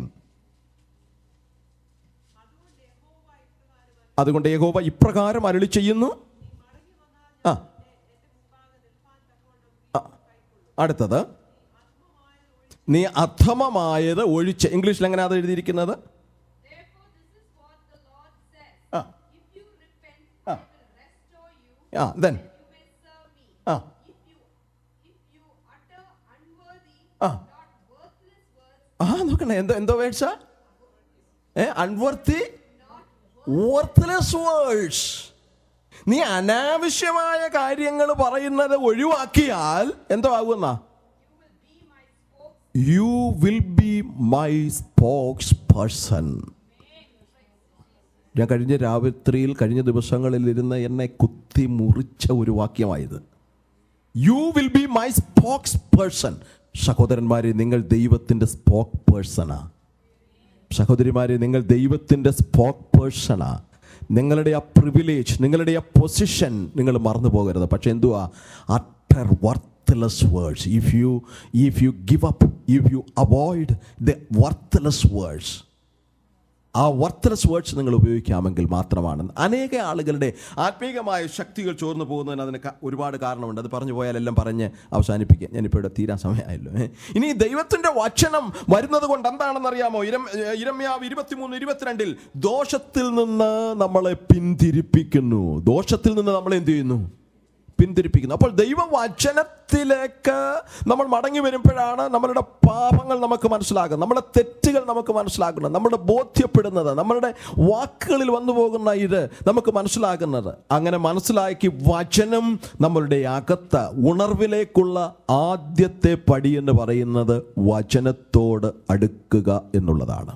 അതുകൊണ്ട് യഹോവ ഇപ്രകാരം അരുളി ചെയ്യുന്നു ആ ആ. അടുത്തത് നീ അധമമായത് ഒഴിച്ച് ഇംഗ്ലീഷിൽ എങ്ങനെ അത് എഴുതിയിരിക്കുന്നത് Therefore, this is what the Lord says. Ah. If you repent, Ah. I will restore you, ah then that you may serve me. ആ If you if you utter unworthy, Ah. not worthless words, ആ നോക്കണേ എന്തോ എന്തോ വേഴ്സാ ഏ unworthy വർത്തലെസ് verse നീ അനാവശ്യമായ കാര്യങ്ങൾ പറയുന്നത് ഒഴിവാക്കിയാൽ എന്തോ ആകുമെന്നാ you will be my you will be spokesman. My spokesperson ഞാൻ കഴിഞ്ഞ രാത്രിയിൽ കഴിഞ്ഞ ദിവസങ്ങളിൽ ഇരുന്ന് എന്നെ കുത്തി മുറിച്ച ഒരു വാക്യമായത് you will be my spokesperson സഹോദരന്മാരെ നിങ്ങൾ ദൈവത്തിൻ്റെ സ്പോക്ക് പേഴ്സണാ സഹോദരിമാരെ നിങ്ങൾ ദൈവത്തിൻ്റെ സ്പോക്ക് പേഴ്സണാ നിങ്ങളുടെ ആ പ്രിവിലേജ് നിങ്ങളുടെ ആ പൊസിഷൻ നിങ്ങൾ മറന്നു പോകരുത് പക്ഷെ എന്തുവാ utter worthless words if you if you give up if you avoid the worthless words ah worthless words നിങ്ങൾ ഉപയോഗിക്കാമെങ്കിൽ മാത്രമാണ് അനേക ആളുകളുടെ ആത്മീകമായ ശക്തികൾ ചോർന്നു പോകുന്നതിന് അതിന് ക- ഒരുപാട് കാരണമുണ്ട് അത് പറഞ്ഞു പോയാലെല്ലാം പറഞ്ഞ് അവസാനിപ്പിക്കുക ഞാനിപ്പോൾ ഇവിടെ തീരാൻ സമയമായല്ലോ ഏ. ഇനി ദൈവത്തിൻ്റെ വചനം വരുന്നത് കൊണ്ട് എന്താണെന്ന് അറിയാമോ ഇരം ഇരമ്യാവ് ഇരുപത്തിമൂന്ന് ഇരുപത്തിരണ്ടിൽ ദോഷത്തിൽ നിന്ന് നമ്മളെ പിന്തിരിപ്പിക്കുന്നു ദോഷത്തിൽ നിന്ന് നമ്മളെ എന്ത് ചെയ്യുന്നു പിന്തിരിപ്പിക്കുന്നു അപ്പോൾ ദൈവവചനത്തിലേക്ക് നമ്മൾ മടങ്ങി വരുമ്പോഴാണ് നമ്മളുടെ പാപങ്ങൾ നമുക്ക് മനസ്സിലാകുന്നത് നമ്മുടെ തെറ്റുകൾ നമുക്ക് മനസ്സിലാക്കുന്നത് നമ്മുടെ ബോധ്യപ്പെടുന്നത് നമ്മളുടെ വാക്കുകളിൽ വന്നു പോകുന്ന ഇത് നമുക്ക് മനസ്സിലാകുന്നത് അങ്ങനെ മനസ്സിലാക്കി വചനം നമ്മളുടെ അകത്ത് ഉണർവിലേക്കുള്ള ആദ്യത്തെ പടി എന്ന് പറയുന്നത് വചനത്തോട് അടുക്കുക എന്നുള്ളതാണ്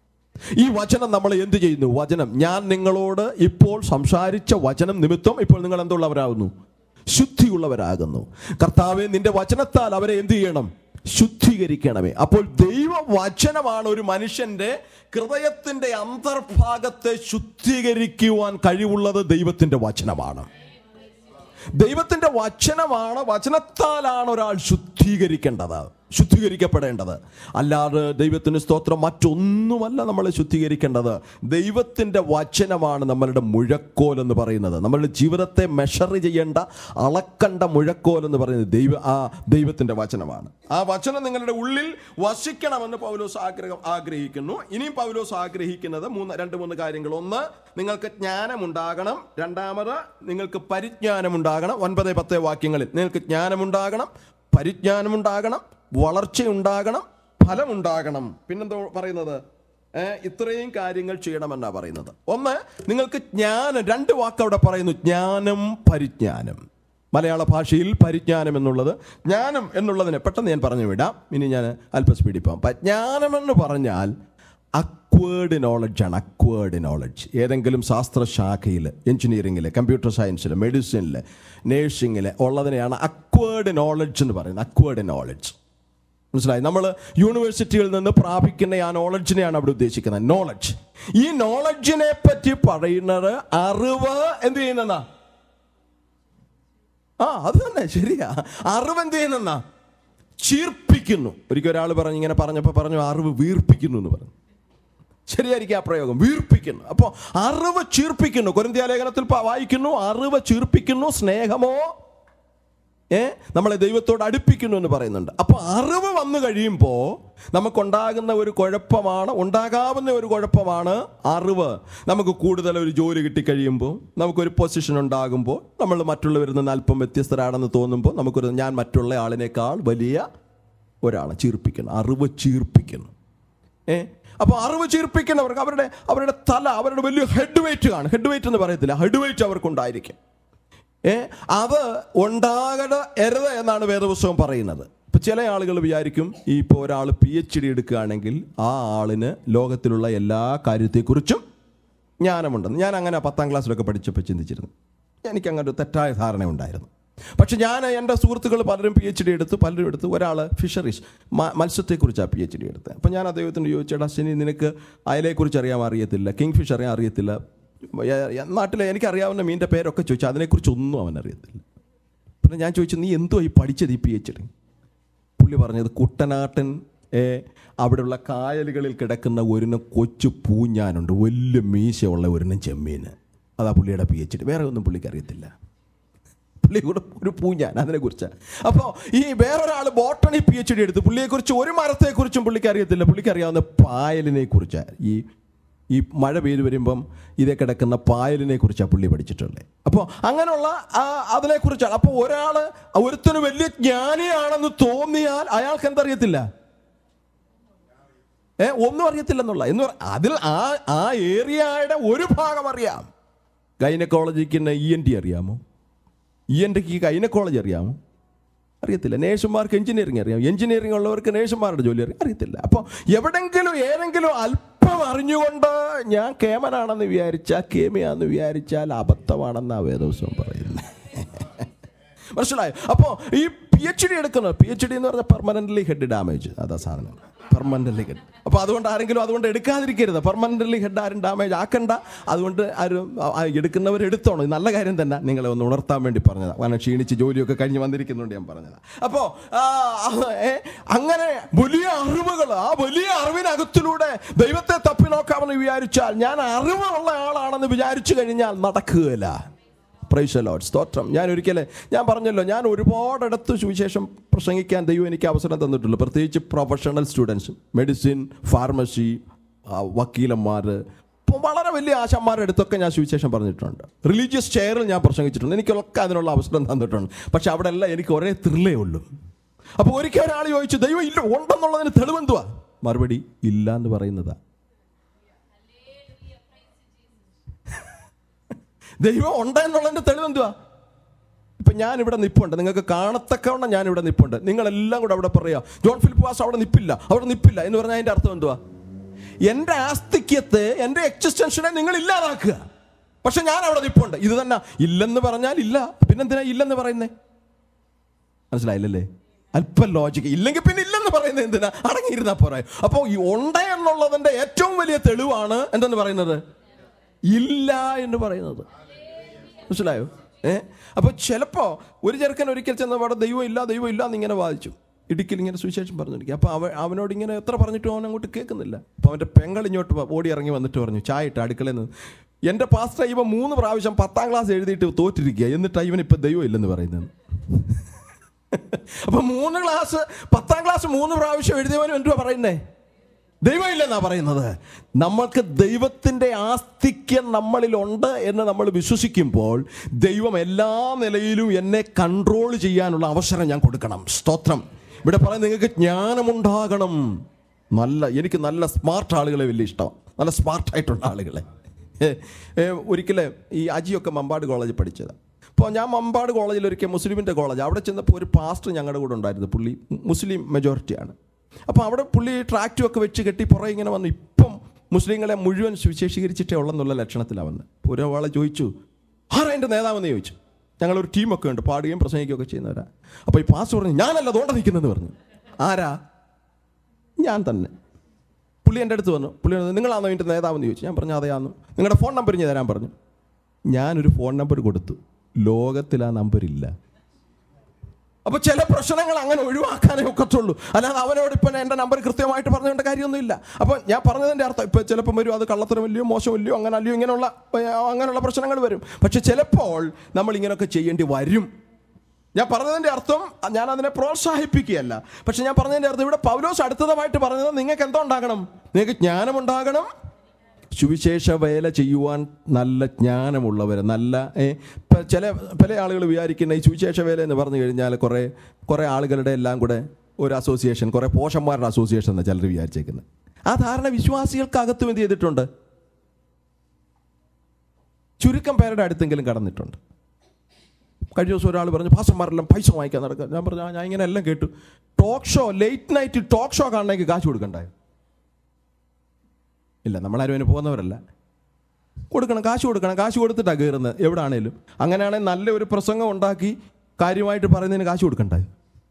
ഈ വചനം നമ്മൾ എന്ത് ചെയ്യുന്നു വചനം ഞാൻ നിങ്ങളോട് ഇപ്പോൾ സംസാരിച്ച വചനം നിമിത്തം ഇപ്പോൾ നിങ്ങൾ എന്തുള്ളവരാകുന്നു ശുദ്ധിയുള്ളവരാകുന്നു കർത്താവെ നിന്റെ വചനത്താൽ അവരെ എന്ത് ചെയ്യണം ശുദ്ധീകരിക്കണമേ അപ്പോൾ ദൈവവചനമാണ് ഒരു മനുഷ്യന്റെ ഹൃദയത്തിന്റെ അന്തർഭാഗത്തെ ശുദ്ധീകരിക്കുവാൻ കഴിവുള്ളത് ദൈവത്തിന്റെ വചനമാണ് ദൈവത്തിന്റെ വചനമാണ് വചനത്താലാണ് ഒരാൾ ശുദ്ധീകരിക്കേണ്ടത് ശുദ്ധീകരിക്കപ്പെടേണ്ടത് അല്ലാതെ ദൈവത്തിന് സ്തോത്രം മറ്റൊന്നുമല്ല നമ്മളെ ശുദ്ധീകരിക്കേണ്ടത് ദൈവത്തിൻ്റെ വചനമാണ് നമ്മളുടെ മുഴക്കോൽ എന്ന് പറയുന്നത് നമ്മളുടെ ജീവിതത്തെ മെഷർ ചെയ്യേണ്ട അളക്കണ്ട മുഴക്കോൽ എന്ന് പറയുന്നത് ദൈവ ആ ദൈവത്തിൻ്റെ വചനമാണ് ആ വചനം നിങ്ങളുടെ ഉള്ളിൽ വസിക്കണമെന്ന് പൗലോസ് ആഗ്രഹം ആഗ്രഹിക്കുന്നു ഇനിയും പൗലോസ് ആഗ്രഹിക്കുന്നത് മൂന്ന് രണ്ട് മൂന്ന് കാര്യങ്ങൾ ഒന്ന് നിങ്ങൾക്ക് ജ്ഞാനമുണ്ടാകണം രണ്ടാമത് നിങ്ങൾക്ക് പരിജ്ഞാനമുണ്ടാകണം ഒൻപത് പത്ത് വാക്യങ്ങളിൽ നിങ്ങൾക്ക് ജ്ഞാനമുണ്ടാകണം പരിജ്ഞാനമുണ്ടാകണം വളർച്ചയുണ്ടാകണം ഫലമുണ്ടാകണം പിന്നെന്തോ പറയുന്നത് ഏ, ഇത്രയും കാര്യങ്ങൾ ചെയ്യണമെന്നാ പറയുന്നത് ഒന്ന് നിങ്ങൾക്ക് ജ്ഞാനം രണ്ട് വാക്ക് അവിടെ പറയുന്നു ജ്ഞാനം പരിജ്ഞാനം മലയാള ഭാഷയിൽ പരിജ്ഞാനം എന്നുള്ളത് ജ്ഞാനം എന്നുള്ളതിനെ പെട്ടെന്ന് ഞാൻ പറഞ്ഞു വിടാം ഇനി ഞാൻ അല്പം സ്പീഡിൽ പോകാം പ- ജ്ഞാനമെന്ന് പറഞ്ഞാൽ അക്വേർഡ് നോളജാണ് അക്വേർഡ് നോളജ് ഏതെങ്കിലും ശാസ്ത്രശാഖയിൽ എഞ്ചിനീയറിംഗിൽ കമ്പ്യൂട്ടർ സയൻസിൽ മെഡിസിനിൽ നേഴ്സിംഗിൽ ഉള്ളതിനെയാണ് അക്വേർഡ് നോളജ് എന്ന് പറയുന്നത് അക്വേർഡ് നോളജ് മനസ്സിലായി നമ്മൾ യൂണിവേഴ്സിറ്റിയിൽ നിന്ന് പ്രാപിക്കുന്ന ആ നോളജിനെയാണ് അവിടെ ഉദ്ദേശിക്കുന്നത് നോളജ് ഈ നോളജിനെ പറ്റി പറയുന്നത് അറിവ് എന്ത് ചെയ്യുന്നെന്നാ ആ അത് തന്നെ ശരിയാ അറിവ് എന്ത് ചെയ്യുന്നെന്നാ ചീർപ്പിക്കുന്നു ഒരിക്കൽ ഒരാൾ പറഞ്ഞു ഇങ്ങനെ പറഞ്ഞപ്പോൾ പറഞ്ഞു അറിവ് വീർപ്പിക്കുന്നു എന്ന് പറഞ്ഞു ശരിയായിരിക്കും ആ പ്രയോഗം വീർപ്പിക്കുന്നു അപ്പോൾ അറിവ് ചീർപ്പിക്കുന്നു കൊരിന്ത്യ ലേഖനത്തിൽ പ- വായിക്കുന്നു അറിവ് ചീർപ്പിക്കുന്നു സ്നേഹമോ ഏ നമ്മളെ ദൈവത്തോട് അടുപ്പിക്കുന്നു എന്ന് പറയുന്നുണ്ട് അപ്പോൾ അറിവ് വന്നു കഴിയുമ്പോൾ നമുക്കുണ്ടാകുന്ന ഒരു കുഴപ്പമാണ് ഉണ്ടാകാവുന്ന ഒരു കുഴപ്പമാണ് അറിവ് നമുക്ക് കൂടുതൽ ഒരു ജോലി കിട്ടിക്കഴിയുമ്പോൾ നമുക്കൊരു പൊസിഷൻ ഉണ്ടാകുമ്പോൾ നമ്മൾ മറ്റുള്ളവരിൽ നിന്ന് അല്പം വ്യത്യസ്തരാണെന്ന് തോന്നുമ്പോൾ നമുക്കൊരു ഞാൻ മറ്റുള്ള ആളിനേക്കാൾ വലിയ ഒരാളെ ചീർപ്പിക്കുന്നു അറിവ് ചീർപ്പിക്കുന്നു ഏ അപ്പോൾ അറിവ് ചീർപ്പിക്കുന്നവർക്ക് അവരുടെ അവരുടെ തല അവരുടെ വലിയ ഹെഡ് വെയിറ്റ് കാണും ഹെഡ് വെയിറ്റ് എന്ന് പറയത്തില്ല ഹെഡ് വെയിറ്റ് അവർക്കുണ്ടായിരിക്കും ഏ അത് ഉണ്ടാകട എരുത് എന്നാണ് വേദപുസ്തകം പറയുന്നത് ഇപ്പം ചില ആളുകൾ വിചാരിക്കും ഈ ഇപ്പോൾ ഒരാൾ പി എച്ച് ഡി എടുക്കുകയാണെങ്കിൽ ആ ആളിന് ലോകത്തിലുള്ള എല്ലാ കാര്യത്തെക്കുറിച്ചും ജ്ഞാനമുണ്ടെന്ന് ഞാൻ അങ്ങനെ പത്താം ക്ലാസ്സിലൊക്കെ പഠിച്ചപ്പോൾ ചിന്തിച്ചിരുന്നു എനിക്ക് അങ്ങനെ ഒരു തെറ്റായ ധാരണ ഉണ്ടായിരുന്നു പക്ഷെ ഞാൻ എൻ്റെ സുഹൃത്തുക്കൾ പലരും പി എച്ച് ഡി എടുത്തു പലരും എടുത്തു ഒരാൾ ഫിഷറീസ് മത്സ്യത്തെക്കുറിച്ചാണ് പി എച്ച് ഡി എടുത്തത് അപ്പം ഞാൻ അദ്ദേഹത്തിന് ചോദിച്ചേട്ടാ ശനി നിനക്ക് അയലെക്കുറിച്ച് അറിയാൻ അറിയത്തില്ല കിങ് ഫിഷ് അറിയാൻ അറിയത്തില്ല ഏ- ഏ- നാട്ടിലെ എനിക്കറിയാവുന്ന മീൻ്റെ പേരൊക്കെ ചോദിച്ചു അതിനെക്കുറിച്ച് ഒന്നും അവൻ അറിയത്തില്ല പിന്നെ ഞാൻ ചോദിച്ചു നീ എന്തോ ഈ പഠിച്ചത് ഈ പി എച്ച് ഡി പുള്ളി പറഞ്ഞത് കുട്ടനാട്ടൻ ഏ, അവിടെയുള്ള കായലുകളിൽ കിടക്കുന്ന ഒരിനം കൊച്ചു പൂഞ്ഞാനുണ്ട് വലിയ മീശയുള്ള ഒരിനം ചെമ്മീൻ അതാ പുള്ളിയുടെ പി എച്ച് ഡി വേറെ ഒന്നും പുള്ളിക്ക് അറിയത്തില്ല പുള്ളി കൂടെ ഒരു പൂഞ്ഞാൻ അതിനെ കുറിച്ച് അപ്പോൾ ഈ വേറൊരാൾ ബോട്ടണി പി എച്ച് ഡി എടുത്ത് പുള്ളിയെക്കുറിച്ച് ഒരു മരത്തെക്കുറിച്ചും പുള്ളിക്ക് അറിയത്തില്ല പുള്ളിക്ക് അറിയാവുന്ന പായലിനെ കുറിച്ച് ഈ ഈ മഴ പെയ്തു വരുമ്പം ഇതേ കിടക്കുന്ന പായലിനെ കുറിച്ചാണ് പുള്ളി പഠിച്ചിട്ടുള്ളത് അപ്പോൾ അങ്ങനെയുള്ള ആ അതിനെക്കുറിച്ചാണ് അപ്പോൾ ഒരാൾ ഒരുത്തന് വലിയ ജ്ഞാനിയാണെന്ന് തോന്നിയാൽ അയാൾക്ക് എന്തറിയത്തില്ല ഏ ഒന്നും അറിയത്തില്ലെന്നുള്ള എന്ന് പറ- അതിൽ ആ ആ ഏരിയയുടെ ഒരു ഭാഗം അറിയാം ഗൈനക്കോളജിക്ക് ഇ എൻ ടി അറിയാമോ ഇ എൻ ടിക്ക് ഗൈനക്കോളജി അറിയാമോ അറിയത്തില്ല നേഴ്സുമാർക്ക് എഞ്ചിനീയറിംഗ് അറിയാം എഞ്ചിനീയറിംഗ് ഉള്ളവർക്ക് നേഴ്സുമാരുടെ ജോലി അറിയാം അറിയത്തില്ല അപ്പോൾ എവിടെങ്കിലും ഏതെങ്കിലും അല്പം അറിഞ്ഞുകൊണ്ട് ഞാൻ കേമനാണെന്ന് വിചാരിച്ചാൽ കേമിയാണെന്ന് വിചാരിച്ചാൽ അബദ്ധമാണെന്നാ വേദോത്സവം പറയുന്നത് മനസ്സിലായോ അപ്പോൾ ഈ പി എച്ച് ഡി എടുക്കുന്നത് പി എച്ച് ഡി എന്ന് പറഞ്ഞാൽ പെർമനൻ്റ്ലി ഹെഡ് ഡാമേജ് അതാ സാധനം പെർമനൻ്റ്ലി ഹെഡ് അപ്പോൾ അതുകൊണ്ട് ആരെങ്കിലും അതുകൊണ്ട് എടുക്കാതിരിക്കരുത് പെർമനൻ്റ്ലി ഹെഡ് ആരും ഡാമേജ് ആക്കണ്ട അതുകൊണ്ട് ആരും ആ, ആ, എടുക്കുന്നവർ എടുത്തോണം ഇത് നല്ല കാര്യം തന്നെ നിങ്ങളെ ഒന്ന് ഉണർത്താൻ വേണ്ടി പറഞ്ഞതാണ് കാരണം ക്ഷീണിച്ച് ജോലിയൊക്കെ കഴിഞ്ഞ് വന്നിരിക്കുന്നുണ്ട് ഞാൻ പറഞ്ഞത് അപ്പോൾ അങ്ങനെ വലിയ അറിവുകൾ ആ വലിയ അറിവിനകത്തിലൂടെ ദൈവത്തെ തപ്പി നോക്കാമെന്ന് വിചാരിച്ചാൽ ഞാൻ അറിവുള്ള ആളാണെന്ന് വിചാരിച്ചു കഴിഞ്ഞാൽ നടക്കുകയില്ല പ്രൈസ് ലോഡ് സ്തോത്രം ഞാൻ ഒരിക്കലേ ഞാൻ പറഞ്ഞല്ലോ ഞാൻ ഒരുപാടിടത്ത് സുവിശേഷം പ്രസംഗിക്കാൻ ദൈവം എനിക്ക് അവസരം തന്നിട്ടുള്ളൂ പ്രത്യേകിച്ച് പ്രൊഫഷണൽ സ്റ്റുഡൻസ് മെഡിസിൻ ഫാർമസി വക്കീലന്മാർ ഇപ്പോൾ വളരെ വലിയ ആശന്മാരുടെ അടുത്തൊക്കെ ഞാൻ സുവിശേഷം പറഞ്ഞിട്ടുണ്ട് റിലീജിയസ് ചെയറിൽ ഞാൻ പ്രസംഗിച്ചിട്ടുണ്ട് എനിക്കൊക്കെ അതിനുള്ള അവസരം തന്നിട്ടുണ്ട് പക്ഷെ അവിടെ എല്ലാം എനിക്ക് ഒരേ ത്രില്ലേ ഉള്ളൂ അപ്പോൾ ഒരിക്കൽ ഒരാൾ ചോദിച്ചു ദൈവം ഇല്ല ഉണ്ടെന്നുള്ളതിന് തെളിവെന്തുവാ മറുപടി ഇല്ല എന്ന് പറയുന്നതാ ദൈവം ഉണ്ട് എന്നുള്ളതിന്റെ തെളിവ് എന്തുവാ ഇപ്പൊ ഞാൻ ഇവിടെ നിപ്പുണ്ട് നിങ്ങൾക്ക് കാണത്തക്കവണ്ണം ഞാൻ ഇവിടെ നിപ്പുണ്ട് നിങ്ങളെല്ലാം കൂടെ അവിടെ പറയാ ജോൺ ഫിലിപ്പ് വാസ് അവിടെ നിപ്പില്ല അവിടെ നിപ്പില്ല എന്ന് പറഞ്ഞാൽ അതിന്റെ അർത്ഥം എന്തുവാ എന്റെ ആസ്തിക്യത്തെ എന്റെ എക്സിസ്റ്റൻഷനെ നിങ്ങൾ ഇല്ലാതാക്കുക പക്ഷെ ഞാൻ അവിടെ നിപ്പുണ്ട് ഇത് തന്നെ ഇല്ലെന്ന് പറഞ്ഞാൽ ഇല്ല പിന്നെന്തിനാ ഇല്ലെന്ന് പറയുന്നേ മനസ്സിലായില്ലല്ലേ അല്പം ലോജിക്ക് ഇല്ലെങ്കിൽ പിന്നെ ഇല്ലെന്ന് പറയുന്നത് എന്തിനാ അടങ്ങിയിരുന്നാ പോരാ അപ്പോൾ ഈ ഉണ്ട് എന്നുള്ളതിന്റെ ഏറ്റവും വലിയ തെളിവാണ് എന്തെന്ന് പറയുന്നത് ഇല്ല എന്ന് പറയുന്നത് മനസ്സിലായോ ഏ അപ്പോൾ ചിലപ്പോൾ ഒരു ചെറുക്കൻ ഒരിക്കൽ ചെന്ന അവിടെ ദൈവം ഇല്ല ദൈവം ഇല്ല എന്നിങ്ങനെ വാദിച്ചു ഇടുക്കിൽ ഇങ്ങനെ സുവിശേഷം പറഞ്ഞിരിക്കും അപ്പോൾ അവൻ അവനോട് ഇങ്ങനെ എത്ര പറഞ്ഞിട്ടും അവൻ അങ്ങോട്ട് കേൾക്കുന്നില്ല അപ്പോൾ അവൻ്റെ പെങ്ങൾ ഇങ്ങോട്ട് വ- ഓടി ഇറങ്ങി വന്നിട്ട് പറഞ്ഞു ചായ ഇട്ട് അടുക്കളയിൽ നിന്ന് എൻ്റെ പാസ്റ്റർ ഇവൻ മൂന്ന് പ്രാവശ്യം പത്താം ക്ലാസ് എഴുതിയിട്ട് തോറ്റിരിക്കുക എന്നിട്ടാണ് ഇവൻ ഇപ്പം ദൈവം ഇല്ലെന്ന് പറയുന്നത് അപ്പൊ മൂന്ന് ക്ലാസ് പത്താം ക്ലാസ് മൂന്ന് പ്രാവശ്യം എഴുതിയവനും എന്തുവാ പറയുന്നേ ദൈവം ഇല്ലെന്നാ പറയുന്നത് നമ്മൾക്ക് ദൈവത്തിൻ്റെ ആസ്തിക്യം നമ്മളിലുണ്ട് എന്ന് നമ്മൾ വിശ്വസിക്കുമ്പോൾ ദൈവം എല്ലാ നിലയിലും എന്നെ കൺട്രോൾ ചെയ്യാനുള്ള അവസരം ഞാൻ കൊടുക്കണം സ്തോത്രം ഇവിടെ പറയാൻ നിങ്ങൾക്ക് ജ്ഞാനമുണ്ടാകണം നല്ല എനിക്ക് നല്ല സ്മാർട്ട് ആളുകളെ വലിയ ഇഷ്ടമാണ് നല്ല സ്മാർട്ടായിട്ടുള്ള ആളുകളെ ഏ, ഏ, ഒരിക്കലേ ഈ അജിയൊക്കെ മമ്പാട് കോളേജിൽ പഠിച്ചതാണ് അപ്പോൾ ഞാൻ മമ്പാട് കോളേജിൽ ഒരിക്കൽ മുസ്ലിമിൻ്റെ കോളേജ് അവിടെ ചെന്നപ്പോൾ ഒരു പാസ്റ്റർ ഞങ്ങളുടെ കൂടെ ഉണ്ടായിരുന്നു പുള്ളി മുസ്ലിം മെജോറിറ്റിയാണ് അപ്പോൾ അവിടെ പുള്ളി ട്രാക്റ്റും ഒക്കെ വെച്ച് കെട്ടി പുറകെ ഇങ്ങനെ വന്നു ഇപ്പം മുസ്ലിങ്ങളെ മുഴുവൻ സുവിശേഷീകരിച്ചിട്ടേ ഉള്ളെന്നുള്ള ലക്ഷണത്തിലാണ് വന്നത് അപ്പോൾ ഒരാളെ ചോദിച്ചു ആരാ എൻ്റെ നേതാവെന്ന് ചോദിച്ചു ഞങ്ങളൊരു ടീമൊക്കെ ഉണ്ട് പാടുകയും പ്രസംഗിക്കുകയൊക്കെ ചെയ്യുന്നവരാ അപ്പോൾ ഈ പാസ്റ്റർ പറഞ്ഞു ഞാനല്ല തോണ്ട നിൽക്കുന്നതെന്ന് പറഞ്ഞു ആരാ ഞാൻ തന്നെ പുള്ളി എൻ്റെ അടുത്ത് വന്നു പുള്ളി പറഞ്ഞു, നിങ്ങളാണോ എൻ്റെ നേതാവെന്ന് ചോദിച്ചു ഞാൻ പറഞ്ഞു അതെയാന്നു നിങ്ങളുടെ ഫോൺ നമ്പർ ഞാൻ തരാൻ പറഞ്ഞു ഞാനൊരു ഫോൺ നമ്പർ കൊടുത്തു ലോകത്തിൽ ആ നമ്പർ ഇല്ല അപ്പോൾ ചില പ്രശ്നങ്ങൾ അങ്ങനെ ഒഴിവാക്കാനേ ഒക്കത്തുള്ളൂ അല്ലാതെ അവനോട് ഇപ്പം എൻ്റെ നമ്പർ കൃത്യമായിട്ട് പറഞ്ഞുകൊണ്ട് കാര്യമൊന്നുമില്ല അപ്പോൾ ഞാൻ പറഞ്ഞതിൻ്റെ അർത്ഥം ഇപ്പോൾ ചിലപ്പം വരും അത് കള്ളത്തരമില്ലയോ മോശമില്ലയോ അങ്ങനെ അല്ലയോ ഇങ്ങനെയുള്ള ഏ, അങ്ങനെയുള്ള പ്രശ്നങ്ങൾ വരും പക്ഷെ ചിലപ്പോൾ നമ്മൾ ഇങ്ങനെയൊക്കെ ചെയ്യേണ്ടി വരും ഞാൻ പറഞ്ഞതിൻ്റെ അർത്ഥം ഞാൻ അതിനെ പ്രോത്സാഹിപ്പിക്കുകയല്ല പക്ഷെ ഞാൻ പറഞ്ഞതിൻ്റെ അർത്ഥം ഇവിടെ പൗലോസ് അടുത്തതായിട്ട് പറഞ്ഞത് നിങ്ങൾക്ക് എന്തോ ഉണ്ടാകണം നിങ്ങൾക്ക് ജ്ഞാനമുണ്ടാകണം സുവിശേഷ വേല ചെയ്യുവാൻ നല്ല ജ്ഞാനമുള്ളവർ നല്ല ഏ, ഇപ്പം ചില പല ആളുകൾ വിചാരിക്കുന്ന ഈ സുവിശേഷ വേല എന്ന് പറഞ്ഞു കഴിഞ്ഞാൽ കുറേ കുറേ ആളുകളുടെ എല്ലാം കൂടെ ഒരു അസോസിയേഷൻ കുറേ പോഷന്മാരുടെ അസോസിയേഷൻ എന്ന് ചിലർ വിചാരിച്ചേക്കുന്നത് ആ ധാരണ വിശ്വാസികൾക്കകത്തും എന്ത് ചെയ്തിട്ടുണ്ട് ചുരുക്കം പേരുടെ അടുത്തെങ്കിലും കടന്നിട്ടുണ്ട് കഴിഞ്ഞ ദിവസം ഒരാൾ പറഞ്ഞു പാസ്റ്റർമാരെല്ലാം പൈസ വാങ്ങിക്കാൻ നടക്കുക ഞാൻ പറഞ്ഞു "ആ, ഞാൻ ഇങ്ങനെ എല്ലാം കേട്ടു talk show late night talk show കാണണമെങ്കിൽ കാശ് കൊടുക്കണ്ടായോ ഇല്ല നമ്മളാരും അതിന് പോകുന്നവരല്ല കൊടുക്കണം കാശ് കൊടുക്കണം കാശ് കൊടുത്തിട്ടാണ് കയറുന്നത് എവിടെ ആണേലും അങ്ങനെയാണെങ്കിൽ നല്ല ഒരു പ്രസംഗം ഉണ്ടാക്കി കാര്യമായിട്ട് പറയുന്നതിന് കാശ് കൊടുക്കണ്ടായോ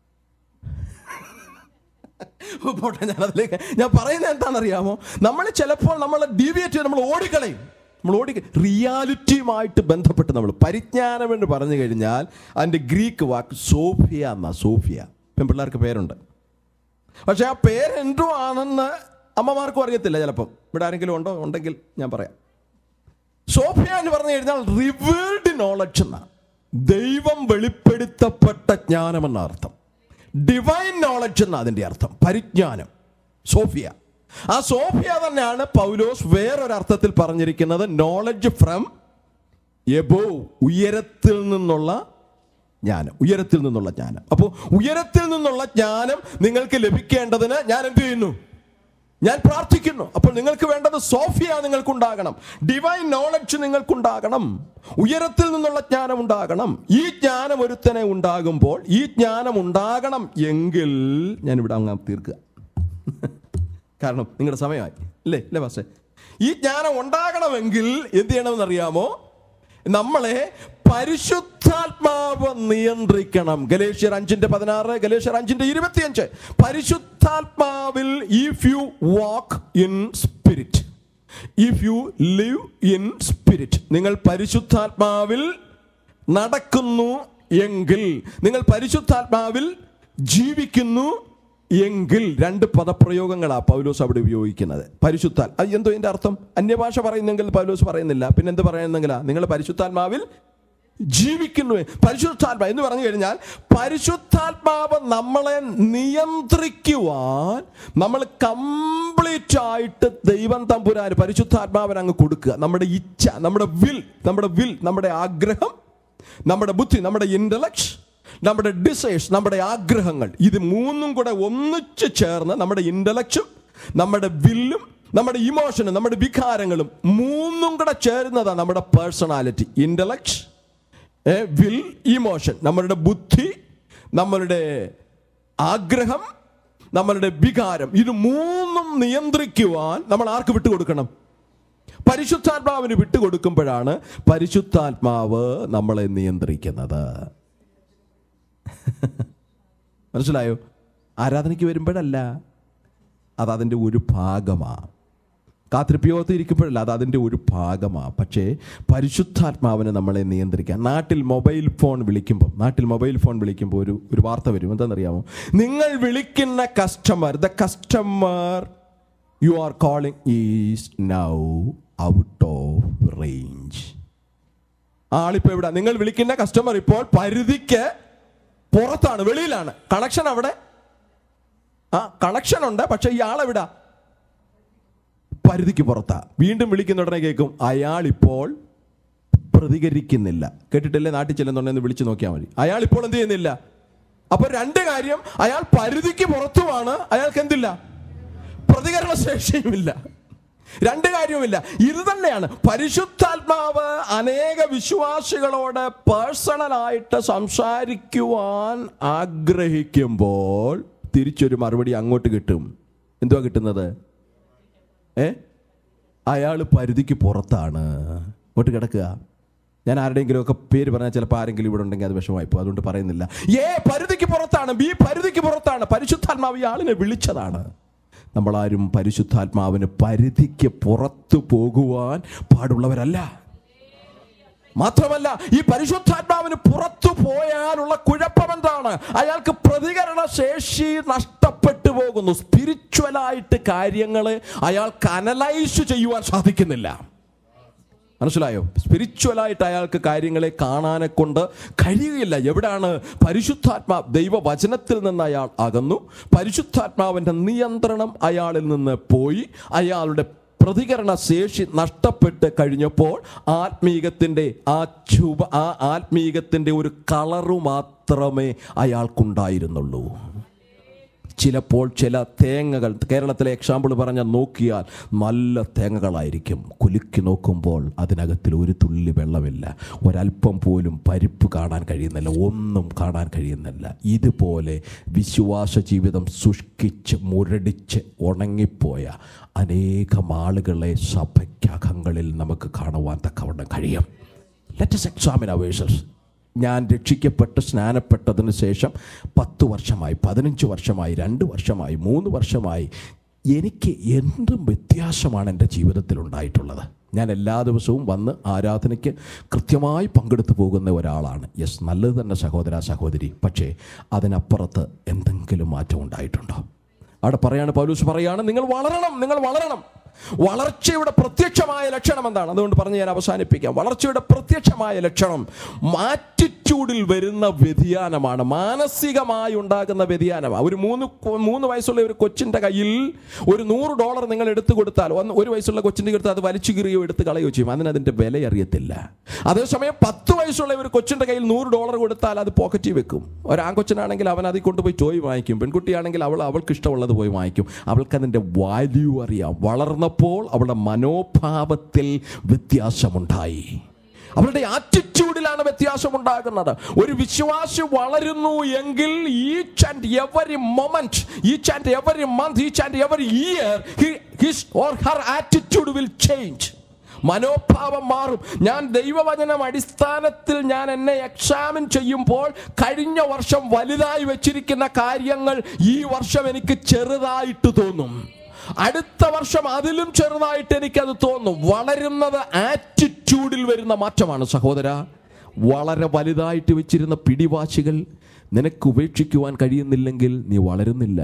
പോട്ടെ ഞാൻ അതിലേക്ക് ഞാൻ പറയുന്നത് എന്താണെന്നറിയാമോ നമ്മൾ ചിലപ്പോൾ നമ്മൾ ഡീവിയേറ്റ് ചെയ്ത് നമ്മൾ ഓടിക്കളയും നമ്മൾ ഓടി റിയാലിറ്റിയുമായിട്ട് ബന്ധപ്പെട്ട് നമ്മൾ പരിജ്ഞാനം എന്ന് പറഞ്ഞു കഴിഞ്ഞാൽ അതിൻ്റെ ഗ്രീക്ക് വാക്ക് സോഫിയ എന്നാ സോഫിയ പെൺപിള്ളേർക്ക് പേരുണ്ട് പക്ഷെ ആ പേരെന്തുവാണെന്ന് അമ്മമാർക്കും അറിയത്തില്ല ചിലപ്പം ഇവിടെ ആരെങ്കിലും ഉണ്ടോ ഉണ്ടെങ്കിൽ ഞാൻ പറയാം സോഫിയ എന്ന് പറഞ്ഞു കഴിഞ്ഞാൽ റിവേൾഡ് നോളജ് എന്നാ ദൈവം വെളിപ്പെടുത്തപ്പെട്ട ജ്ഞാനമെന്ന അർത്ഥം ഡിവൈൻ നോളജ് എന്ന അതിൻ്റെ അർത്ഥം പരിജ്ഞാനം സോഫിയ ആ സോഫിയ തന്നെയാണ് പൗലോസ് വേറൊരർത്ഥത്തിൽ പറഞ്ഞിരിക്കുന്നത് നോളജ് ഫ്രം എബോ ഉയരത്തിൽ നിന്നുള്ള ജ്ഞാനം ഉയരത്തിൽ നിന്നുള്ള ജ്ഞാനം അപ്പോൾ ഉയരത്തിൽ നിന്നുള്ള ജ്ഞാനം നിങ്ങൾക്ക് ലഭിക്കേണ്ടതിന് ഞാൻ എന്ത് ചെയ്യുന്നു ഞാൻ പ്രാർത്ഥിക്കുന്നു അപ്പോൾ നിങ്ങൾക്ക് വേണ്ടത് സോഫിയ നിങ്ങൾക്കുണ്ടാകണം ഡിവൈൻ നോളജ് നിങ്ങൾക്കുണ്ടാകണം ഉയരത്തിൽ നിന്നുള്ള ജ്ഞാനം ഉണ്ടാകണം ഈ ജ്ഞാനം ഒരുത്തനെ ഉണ്ടാകുമ്പോൾ ഈ ജ്ഞാനം ഉണ്ടാകണം എങ്കിൽ ഞാൻ ഇവിടെ അങ്ങ് തീർക്കുക കാരണം നിങ്ങളുടെ സമയമായി അല്ലേ അല്ലേ പക്ഷേ ഈ ജ്ഞാനം ഉണ്ടാകണമെങ്കിൽ എന്ത് ചെയ്യണമെന്ന് അറിയാമോ നമ്മളെ പരിശുദ്ധാത്മാവ് നിയന്ത്രിക്കണം ഗലേഷ്യർ അഞ്ചിന്റെ പതിനാറ് ഗലേഷ്യർ അഞ്ചിന്റെ ഇരുപത്തിയഞ്ച് പരിശുദ്ധാത്മാവിൽ if you walk in spirit if you live in spirit നിങ്ങൾ പരിശുദ്ധാത്മാവിൽ നടക്കുന്നു എങ്കിൽ നിങ്ങൾ പരിശുദ്ധാത്മാവിൽ ജീവിക്കുന്നു എങ്കിൽ രണ്ട് പദപ്രയോഗങ്ങളാണ് പൗലോസ് അവിടെ ഉപയോഗിക്കുന്നത് പരിശുദ്ധാൽ അത് എന്തോ ഇതിന്റെ അർത്ഥം അന്യഭാഷ പറയുന്നെങ്കിൽ പൗലോസ് പറയുന്നില്ല പിന്നെ എന്ത് പറയുന്നെങ്കിലാ നിങ്ങൾ പരിശുദ്ധാത്മാവിൽ ജീവിക്കുന്നു പരിശുദ്ധാത്മാവ് എന്ന് പറഞ്ഞു കഴിഞ്ഞാൽ പരിശുദ്ധാത്മാവ് നമ്മളെ നിയന്ത്രിക്കുവാൻ നമ്മൾ കംപ്ലീറ്റ് ആയിട്ട് ദൈവം തമ്പുരാൻ പരിശുദ്ധാത്മാവൻ അങ്ങ് കൊടുക്കുക നമ്മുടെ ഇച്ഛ നമ്മുടെ വിൽ നമ്മുടെ വിൽ നമ്മുടെ ആഗ്രഹം നമ്മുടെ ബുദ്ധി നമ്മുടെ ഇന്റലക്ട് നമ്മുടെ ഡിസൈസ് നമ്മുടെ ആഗ്രഹങ്ങൾ ഇത് മൂന്നും കൂടെ ഒന്നിച്ച് ചേർന്ന് നമ്മുടെ ഇന്റലക്റ്റും നമ്മുടെ വില്ലും നമ്മുടെ ഇമോഷനും നമ്മുടെ വികാരങ്ങളും മൂന്നും കൂടെ ചേരുന്നതാണ് നമ്മുടെ പേഴ്സണാലിറ്റി ഇന്റലക്ട് വിൽ ഇമോഷൻ നമ്മളുടെ ബുദ്ധി നമ്മളുടെ ആഗ്രഹം നമ്മളുടെ വികാരം ഇത് മൂന്നും നിയന്ത്രിക്കുവാൻ നമ്മൾ ആർക്ക് വിട്ടുകൊടുക്കണം പരിശുദ്ധാത്മാവിന് വിട്ടുകൊടുക്കുമ്പോഴാണ് പരിശുദ്ധാത്മാവ് നമ്മളെ നിയന്ത്രിക്കുന്നത് മനസ്സിലായോ ആരാധനയ്ക്ക് വരുമ്പോഴല്ല അത് അതിൻ്റെ ഒരു ഭാഗമാണ് കാത്തിരിപ്പിയോത്ത് ഇരിക്കുമ്പോഴല്ല അത് അതിൻ്റെ ഒരു ഭാഗമാണ് പക്ഷേ പരിശുദ്ധാത്മാവിനെ നമ്മളെ നിയന്ത്രിക്കാൻ നാട്ടിൽ മൊബൈൽ ഫോൺ വിളിക്കുമ്പോൾ നാട്ടിൽ മൊബൈൽ ഫോൺ വിളിക്കുമ്പോൾ ഒരു ഒരു വാർത്ത വരും എന്താണെന്നറിയാമോ നിങ്ങൾ വിളിക്കുന്ന customer the customer you are calling is now out of range ആളിപ്പോൾ എവിടെ നിങ്ങൾ വിളിക്കുന്ന കസ്റ്റമർ ഇപ്പോൾ പരിധിക്ക് പുറത്താണ് വെളിയിലാണ് കണക്ഷൻ അവിടെ ആ കണക്ഷൻ ഉണ്ട് പക്ഷെ ഇയാളെവിടാ പരിധിക്ക് പുറത്താ വീണ്ടും വിളിക്കുന്ന ഉടനെ കേൾക്കും അയാൾ ഇപ്പോൾ പ്രതികരിക്കുന്നില്ല കേട്ടിട്ടില്ലേ നാട്ടിൽ ചെല്ലുന്നുണ്ടെന്ന് വിളിച്ചു നോക്കിയാൽ മതി അയാൾ ഇപ്പോൾ എന്ത് ചെയ്യുന്നില്ല അപ്പൊ രണ്ട് കാര്യം അയാൾ പരിധിക്ക് പുറത്തുമാണ് അയാൾക്ക് എന്തില്ല പ്രതികരണ ശേഷിയുമില്ല രണ്ട് കാര്യവുമില്ല ഇത് തന്നെയാണ് പരിശുദ്ധാത്മാവ് അനേക വിശ്വാസികളോട് പേഴ്സണലായിട്ട് സംസാരിക്കുവാൻ ആഗ്രഹിക്കുമ്പോൾ തിരിച്ചൊരു മറുപടി അങ്ങോട്ട് കിട്ടും എന്തുവാ കിട്ടുന്നത് ഏ അയാൾ പരിധിക്ക് പുറത്താണ് ഇങ്ങോട്ട് കിടക്കുക ഞാൻ ആരുടെയെങ്കിലും ഒക്കെ പേര് പറഞ്ഞാൽ ചിലപ്പോൾ ആരെങ്കിലും ഇവിടെ ഉണ്ടെങ്കിൽ അത് വിഷമമായിപ്പോ അതുകൊണ്ട് പറയുന്നില്ല ഏ പരിധിക്ക് പുറത്താണ് ബി പരിധിക്ക് പുറത്താണ് പരിശുദ്ധാത്മാവ് ഈ ആളിനെ വിളിച്ചതാണ് നമ്മളാരും പരിശുദ്ധാത്മാവിന് പരിധിക്ക് പുറത്തു പോകുവാൻ പാടുള്ളവരല്ല മാത്രമല്ല ഈ പരിശുദ്ധാത്മാവിന് പുറത്തു പോയാലുള്ള കുഴപ്പം എന്താണ് അയാൾക്ക് പ്രതികരണ ശേഷി നഷ്ടപ്പെട്ടു പോകുന്നു സ്പിരിച്വലായിട്ട് കാര്യങ്ങളെ അയാൾക്ക് അനലൈസ് ചെയ്യുവാൻ സാധിക്കുന്നില്ല മനസ്സിലായോ സ്പിരിച്വലായിട്ട് അയാൾക്ക് കാര്യങ്ങളെ കാണാനെ കൊണ്ട് കഴിയുകയില്ല എവിടാണ് പരിശുദ്ധാത്മാ ദൈവവചനത്തിൽ നിന്ന് അയാൾ അകന്നു പരിശുദ്ധാത്മാവിൻ്റെ നിയന്ത്രണം അയാളിൽ നിന്ന് പോയി അയാളുടെ പ്രതികരണ ശേഷി നഷ്ടപ്പെട്ട് കഴിഞ്ഞപ്പോൾ ആത്മീകത്തിൻ്റെ ആ ചുവ ആ ആത്മീകത്തിൻ്റെ ഒരു കളറു മാത്രമേ അയാൾക്കുണ്ടായിരുന്നുള്ളൂ ചിലപ്പോൾ ചില തേങ്ങകൾ കേരളത്തിലെ എക്സാമ്പിൾ പറഞ്ഞാൽ നോക്കിയാൽ നല്ല തേങ്ങകളായിരിക്കും കുലുക്കി നോക്കുമ്പോൾ അതിനകത്തിൽ ഒരു തുള്ളി വെള്ളമില്ല ഒരല്പം പോലും പരിപ്പ് കാണാൻ കഴിയുന്നില്ല ഒന്നും കാണാൻ കഴിയുന്നില്ല ഇതുപോലെ വിശ്വാസ ജീവിതം ശുഷ്കിച്ച് മുരടിച്ച് ഉണങ്ങിപ്പോയ അനേകം ആളുകളെ സഭയ്ക്കകങ്ങളിൽ നമുക്ക് കാണുവാൻ തക്കവണ്ണം കഴിയും ലെറ്റസ് എക്സാമിൻ അവേഴ്സസ് ഞാൻ രക്ഷിക്കപ്പെട്ട് സ്നാനപ്പെട്ടതിന് ശേഷം പത്ത് വർഷമായി പതിനഞ്ച് വർഷമായി രണ്ട് വർഷമായി മൂന്ന് വർഷമായി എനിക്ക് എന്തും വ്യത്യാസമാണ് എൻ്റെ ജീവിതത്തിൽ ഉണ്ടായിട്ടുള്ളത് ഞാൻ എല്ലാ ദിവസവും വന്ന് ആരാധനയ്ക്ക് കൃത്യമായി പങ്കെടുത്തു പോകുന്ന ഒരാളാണ് യെസ് നല്ലത് തന്നെ സഹോദര സഹോദരി പക്ഷേ അതിനപ്പുറത്ത് എന്തെങ്കിലും മാറ്റം ഉണ്ടായിട്ടുണ്ടോ അവിടെ പറയാണ് പൗലൂസ് പറയാണ് നിങ്ങൾ വളരണം നിങ്ങൾ വളരണം വളർച്ചയുടെ പ്രത്യക്ഷമായ ലക്ഷണം എന്താണ് അതുകൊണ്ട് പറഞ്ഞ് ഞാൻ അവസാനിപ്പിക്കാം വളർച്ചയുടെ പ്രത്യക്ഷമായ ലക്ഷണം മാറ്റി ആറ്റിറ്റ്യൂഡിൽ വരുന്ന വ്യതിയാനമാണ് മാനസികമായി ഉണ്ടാകുന്ന വ്യതിയാനമാണ് ഒരു മൂന്ന് കൊ- മൂന്ന് വയസ്സുള്ള ഒരു കൊച്ചിൻ്റെ കയ്യിൽ ഒരു നൂറ് ഡോളർ നിങ്ങൾ എടുത്തു കൊടുത്താൽ ഒന്ന് ഒരു വയസ്സുള്ള കൊച്ചിൻ്റെ എടുത്ത് അത് വലിച്ചു കീറിയോ എടുത്ത് കളയോ ചെയ്യും അതിന് അതിൻ്റെ വില അറിയത്തില്ല അതേസമയം പത്ത് വയസ്സുള്ള ഒരു കൊച്ചിൻ്റെ കയ്യിൽ നൂറ് ഡോളർ കൊടുത്താൽ അത് പോക്കറ്റിൽ വെക്കും ഒരു ആൺകൊച്ചനാണെങ്കിൽ അവൻ അതിൽ കൊണ്ടുപോയി ടോയ് വാങ്ങിക്കും പെൺകുട്ടിയാണെങ്കിൽ അവൾ അവൾക്ക് ഇഷ്ടമുള്ളത് പോയി വാങ്ങിക്കും അവൾക്ക് അതിൻ്റെ വാല്യൂ അറിയാം വളർന്നപ്പോൾ അവളുടെ മനോഭാവത്തിൽ വ്യത്യാസമുണ്ടായി അവരുടെ ആറ്റിറ്റ്യൂഡിലാണ് വ്യത്യാസം ഉണ്ടാകുന്നത് ഒരു വിശ്വാസി വളരുന്നു എങ്കിൽ each and every moment each and every month each and every year his or her attitude will change മനോഭാവം മാറും ഞാൻ ദൈവവചനം അടിസ്ഥാനത്തിൽ ഞാൻ എന്നെ എക്സാമിൻ ചെയ്യുമ്പോൾ കഴിഞ്ഞ വർഷം വലുതായി വെച്ചിരിക്കുന്ന കാര്യങ്ങൾ ഈ വർഷം എനിക്ക് ചെറുതായിട്ട് തോന്നും അടുത്ത വർഷം അതിലും ചെറുതായിട്ട് എനിക്കത് തോന്നും വളരുന്നത് ആറ്റിറ്റ്യൂഡിൽ വരുന്ന മാറ്റമാണ് സഹോദര വളരെ വലുതായിട്ട് വെച്ചിരുന്ന പിടിവാശികൾ നിനക്ക് ഉപേക്ഷിക്കുവാൻ കഴിയുന്നില്ലെങ്കിൽ നീ വളരുന്നില്ല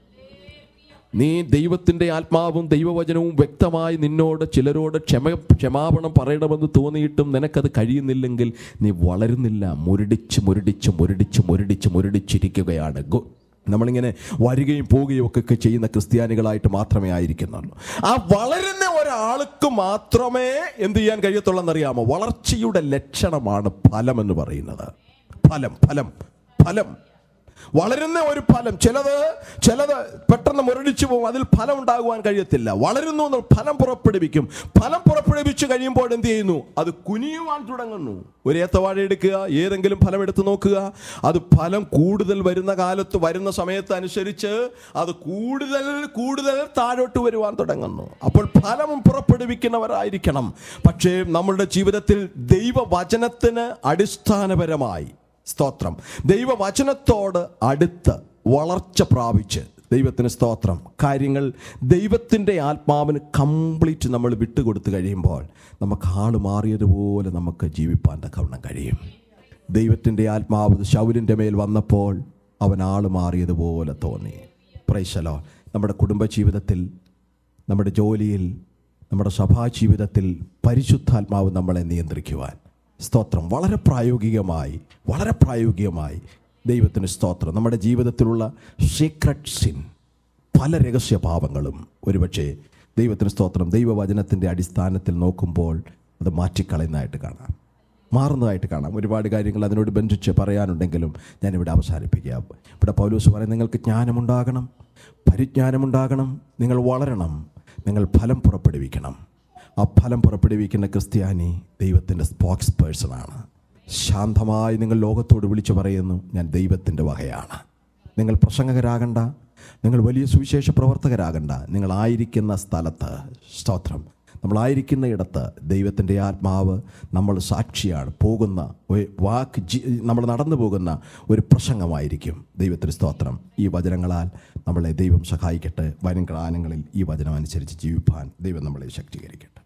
നീ ദൈവത്തിൻ്റെ ആത്മാവും ദൈവവചനവും വ്യക്തമായി നിന്നോട് ചിലരോട് ക്ഷമ ക്ഷമാപണം പറയണമെന്ന് തോന്നിയിട്ടും നിനക്കത് കഴിയുന്നില്ലെങ്കിൽ നീ വളരുന്നില്ല മുരടിച്ച് മുരടിച്ച് മുരടിച്ച് മുരടിച്ച് മുരടിച്ചിരിക്കുകയാണ് ഗു- നമ്മളിങ്ങനെ വരികയും പോവുകയും ഒക്കെ ചെയ്യുന്ന ക്രിസ്ത്യാനികളായിട്ട് മാത്രമേ ആയിരിക്കുന്നുള്ളൂ ആ വളരുന്ന ഒരാൾക്ക് മാത്രമേ എന്ത് ചെയ്യാൻ കഴിയത്തുള്ളൂ എന്നറിയാമോ വളർച്ചയുടെ ലക്ഷണമാണ് ഫലം എന്ന് പറയുന്നത് ഫലം ഫലം ഫലം വളരുന്ന ഒരു ഫലം ചിലത് ചിലത് പെട്ടെന്ന് മുരടിച്ചു പോകും അതിൽ ഫലം ഉണ്ടാകുവാൻ കഴിയത്തില്ല വളരുന്നു എന്ന് ഫലം പുറപ്പെടുവിക്കും ഫലം പുറപ്പെടുവിച്ച് കഴിയുമ്പോൾ എന്ത് ചെയ്യുന്നു അത് കുനിയുവാൻ തുടങ്ങുന്നു ഒരു ഏത്തവാഴ എടുക്കുക ഏതെങ്കിലും ഫലം എടുത്ത് നോക്കുക അത് ഫലം കൂടുതൽ വരുന്ന കാലത്ത് വരുന്ന സമയത്ത് അനുസരിച്ച് അത് കൂടുതൽ കൂടുതൽ താഴോട്ട് വരുവാൻ തുടങ്ങുന്നു അപ്പോൾ ഫലം പുറപ്പെടുവിക്കുന്നവരായിരിക്കണം പക്ഷേ നമ്മളുടെ ജീവിതത്തിൽ ദൈവവചനത്തിന് അടിസ്ഥാനപരമായി സ്തോത്രം ദൈവവചനത്തോട് അടുത്ത് വളർച്ച പ്രാപിച്ച് ദൈവത്തിന് സ്തോത്രം കാര്യങ്ങൾ ദൈവത്തിൻ്റെ ആത്മാവിന് കംപ്ലീറ്റ് നമ്മൾ വിട്ടുകൊടുത്ത് കഴിയുമ്പോൾ നമുക്ക് ആള് മാറിയതുപോലെ നമുക്ക് ജീവിപ്പാൻ തക്കവണ്ണം കഴിയും ദൈവത്തിൻ്റെ ആത്മാവ് ശൗലിൻ്റെ മേൽ വന്നപ്പോൾ അവൻ ആള് മാറിയതുപോലെ തോന്നി പ്രൈശലോ നമ്മുടെ കുടുംബജീവിതത്തിൽ നമ്മുടെ ജോലിയിൽ നമ്മുടെ സഭാ ജീവിതത്തിൽ പരിശുദ്ധാത്മാവ് നമ്മളെ നിയന്ത്രിക്കുവാൻ സ്തോത്രം വളരെ പ്രായോഗികമായി വളരെ പ്രായോഗികമായി ദൈവത്തിന് സ്തോത്രം നമ്മുടെ ജീവിതത്തിലുള്ള സീക്രട്ട് സിൻ പല രഹസ്യഭാവങ്ങളും ഒരുപക്ഷെ ദൈവത്തിന് സ്തോത്രം ദൈവവചനത്തിൻ്റെ അടിസ്ഥാനത്തിൽ നോക്കുമ്പോൾ അത് മാറ്റിക്കളയുന്നതായിട്ട് കാണാം മാറുന്നതായിട്ട് കാണാം ഒരുപാട് കാര്യങ്ങൾ അതിനോട് ബന്ധിച്ച് പറയാനുണ്ടെങ്കിലും ഞാനിവിടെ അവസാനിപ്പിക്കാം ഇവിടെ പൗലൂസ് പറയും നിങ്ങൾക്ക് ജ്ഞാനമുണ്ടാകണം പരിജ്ഞാനമുണ്ടാകണം നിങ്ങൾ വളരണം നിങ്ങൾ ഫലം പുറപ്പെടുവിക്കണം ആ ഫലം പുറപ്പെടുവിക്കുന്ന ക്രിസ്ത്യാനി ദൈവത്തിൻ്റെ സ്പോക്സ് പേഴ്സണാണ് ശാന്തമായി നിങ്ങൾ ലോകത്തോട് വിളിച്ചു പറയുന്നു ഞാൻ ദൈവത്തിൻ്റെ വകയാണ് നിങ്ങൾ പ്രസംഗകരാകണ്ട നിങ്ങൾ വലിയ സുവിശേഷ പ്രവർത്തകരാകണ്ട നിങ്ങളായിരിക്കുന്ന സ്ഥലത്ത് സ്തോത്രം നമ്മളായിരിക്കുന്ന ഇടത്ത് ദൈവത്തിൻ്റെ ആത്മാവ് നമ്മൾ സാക്ഷിയാണ് പോകുന്ന ഒരു വാക്ക് ജി നമ്മൾ നടന്നു പോകുന്ന ഒരു പ്രസംഗമായിരിക്കും ദൈവത്തിന് സ്തോത്രം ഈ വചനങ്ങളാൽ നമ്മളെ ദൈവം സഹായിക്കട്ടെ വരും കാലങ്ങളിൽ ഈ വചനം അനുസരിച്ച് ജീവിപ്പാൻ ദൈവം നമ്മളെ ശക്തീകരിക്കട്ടെ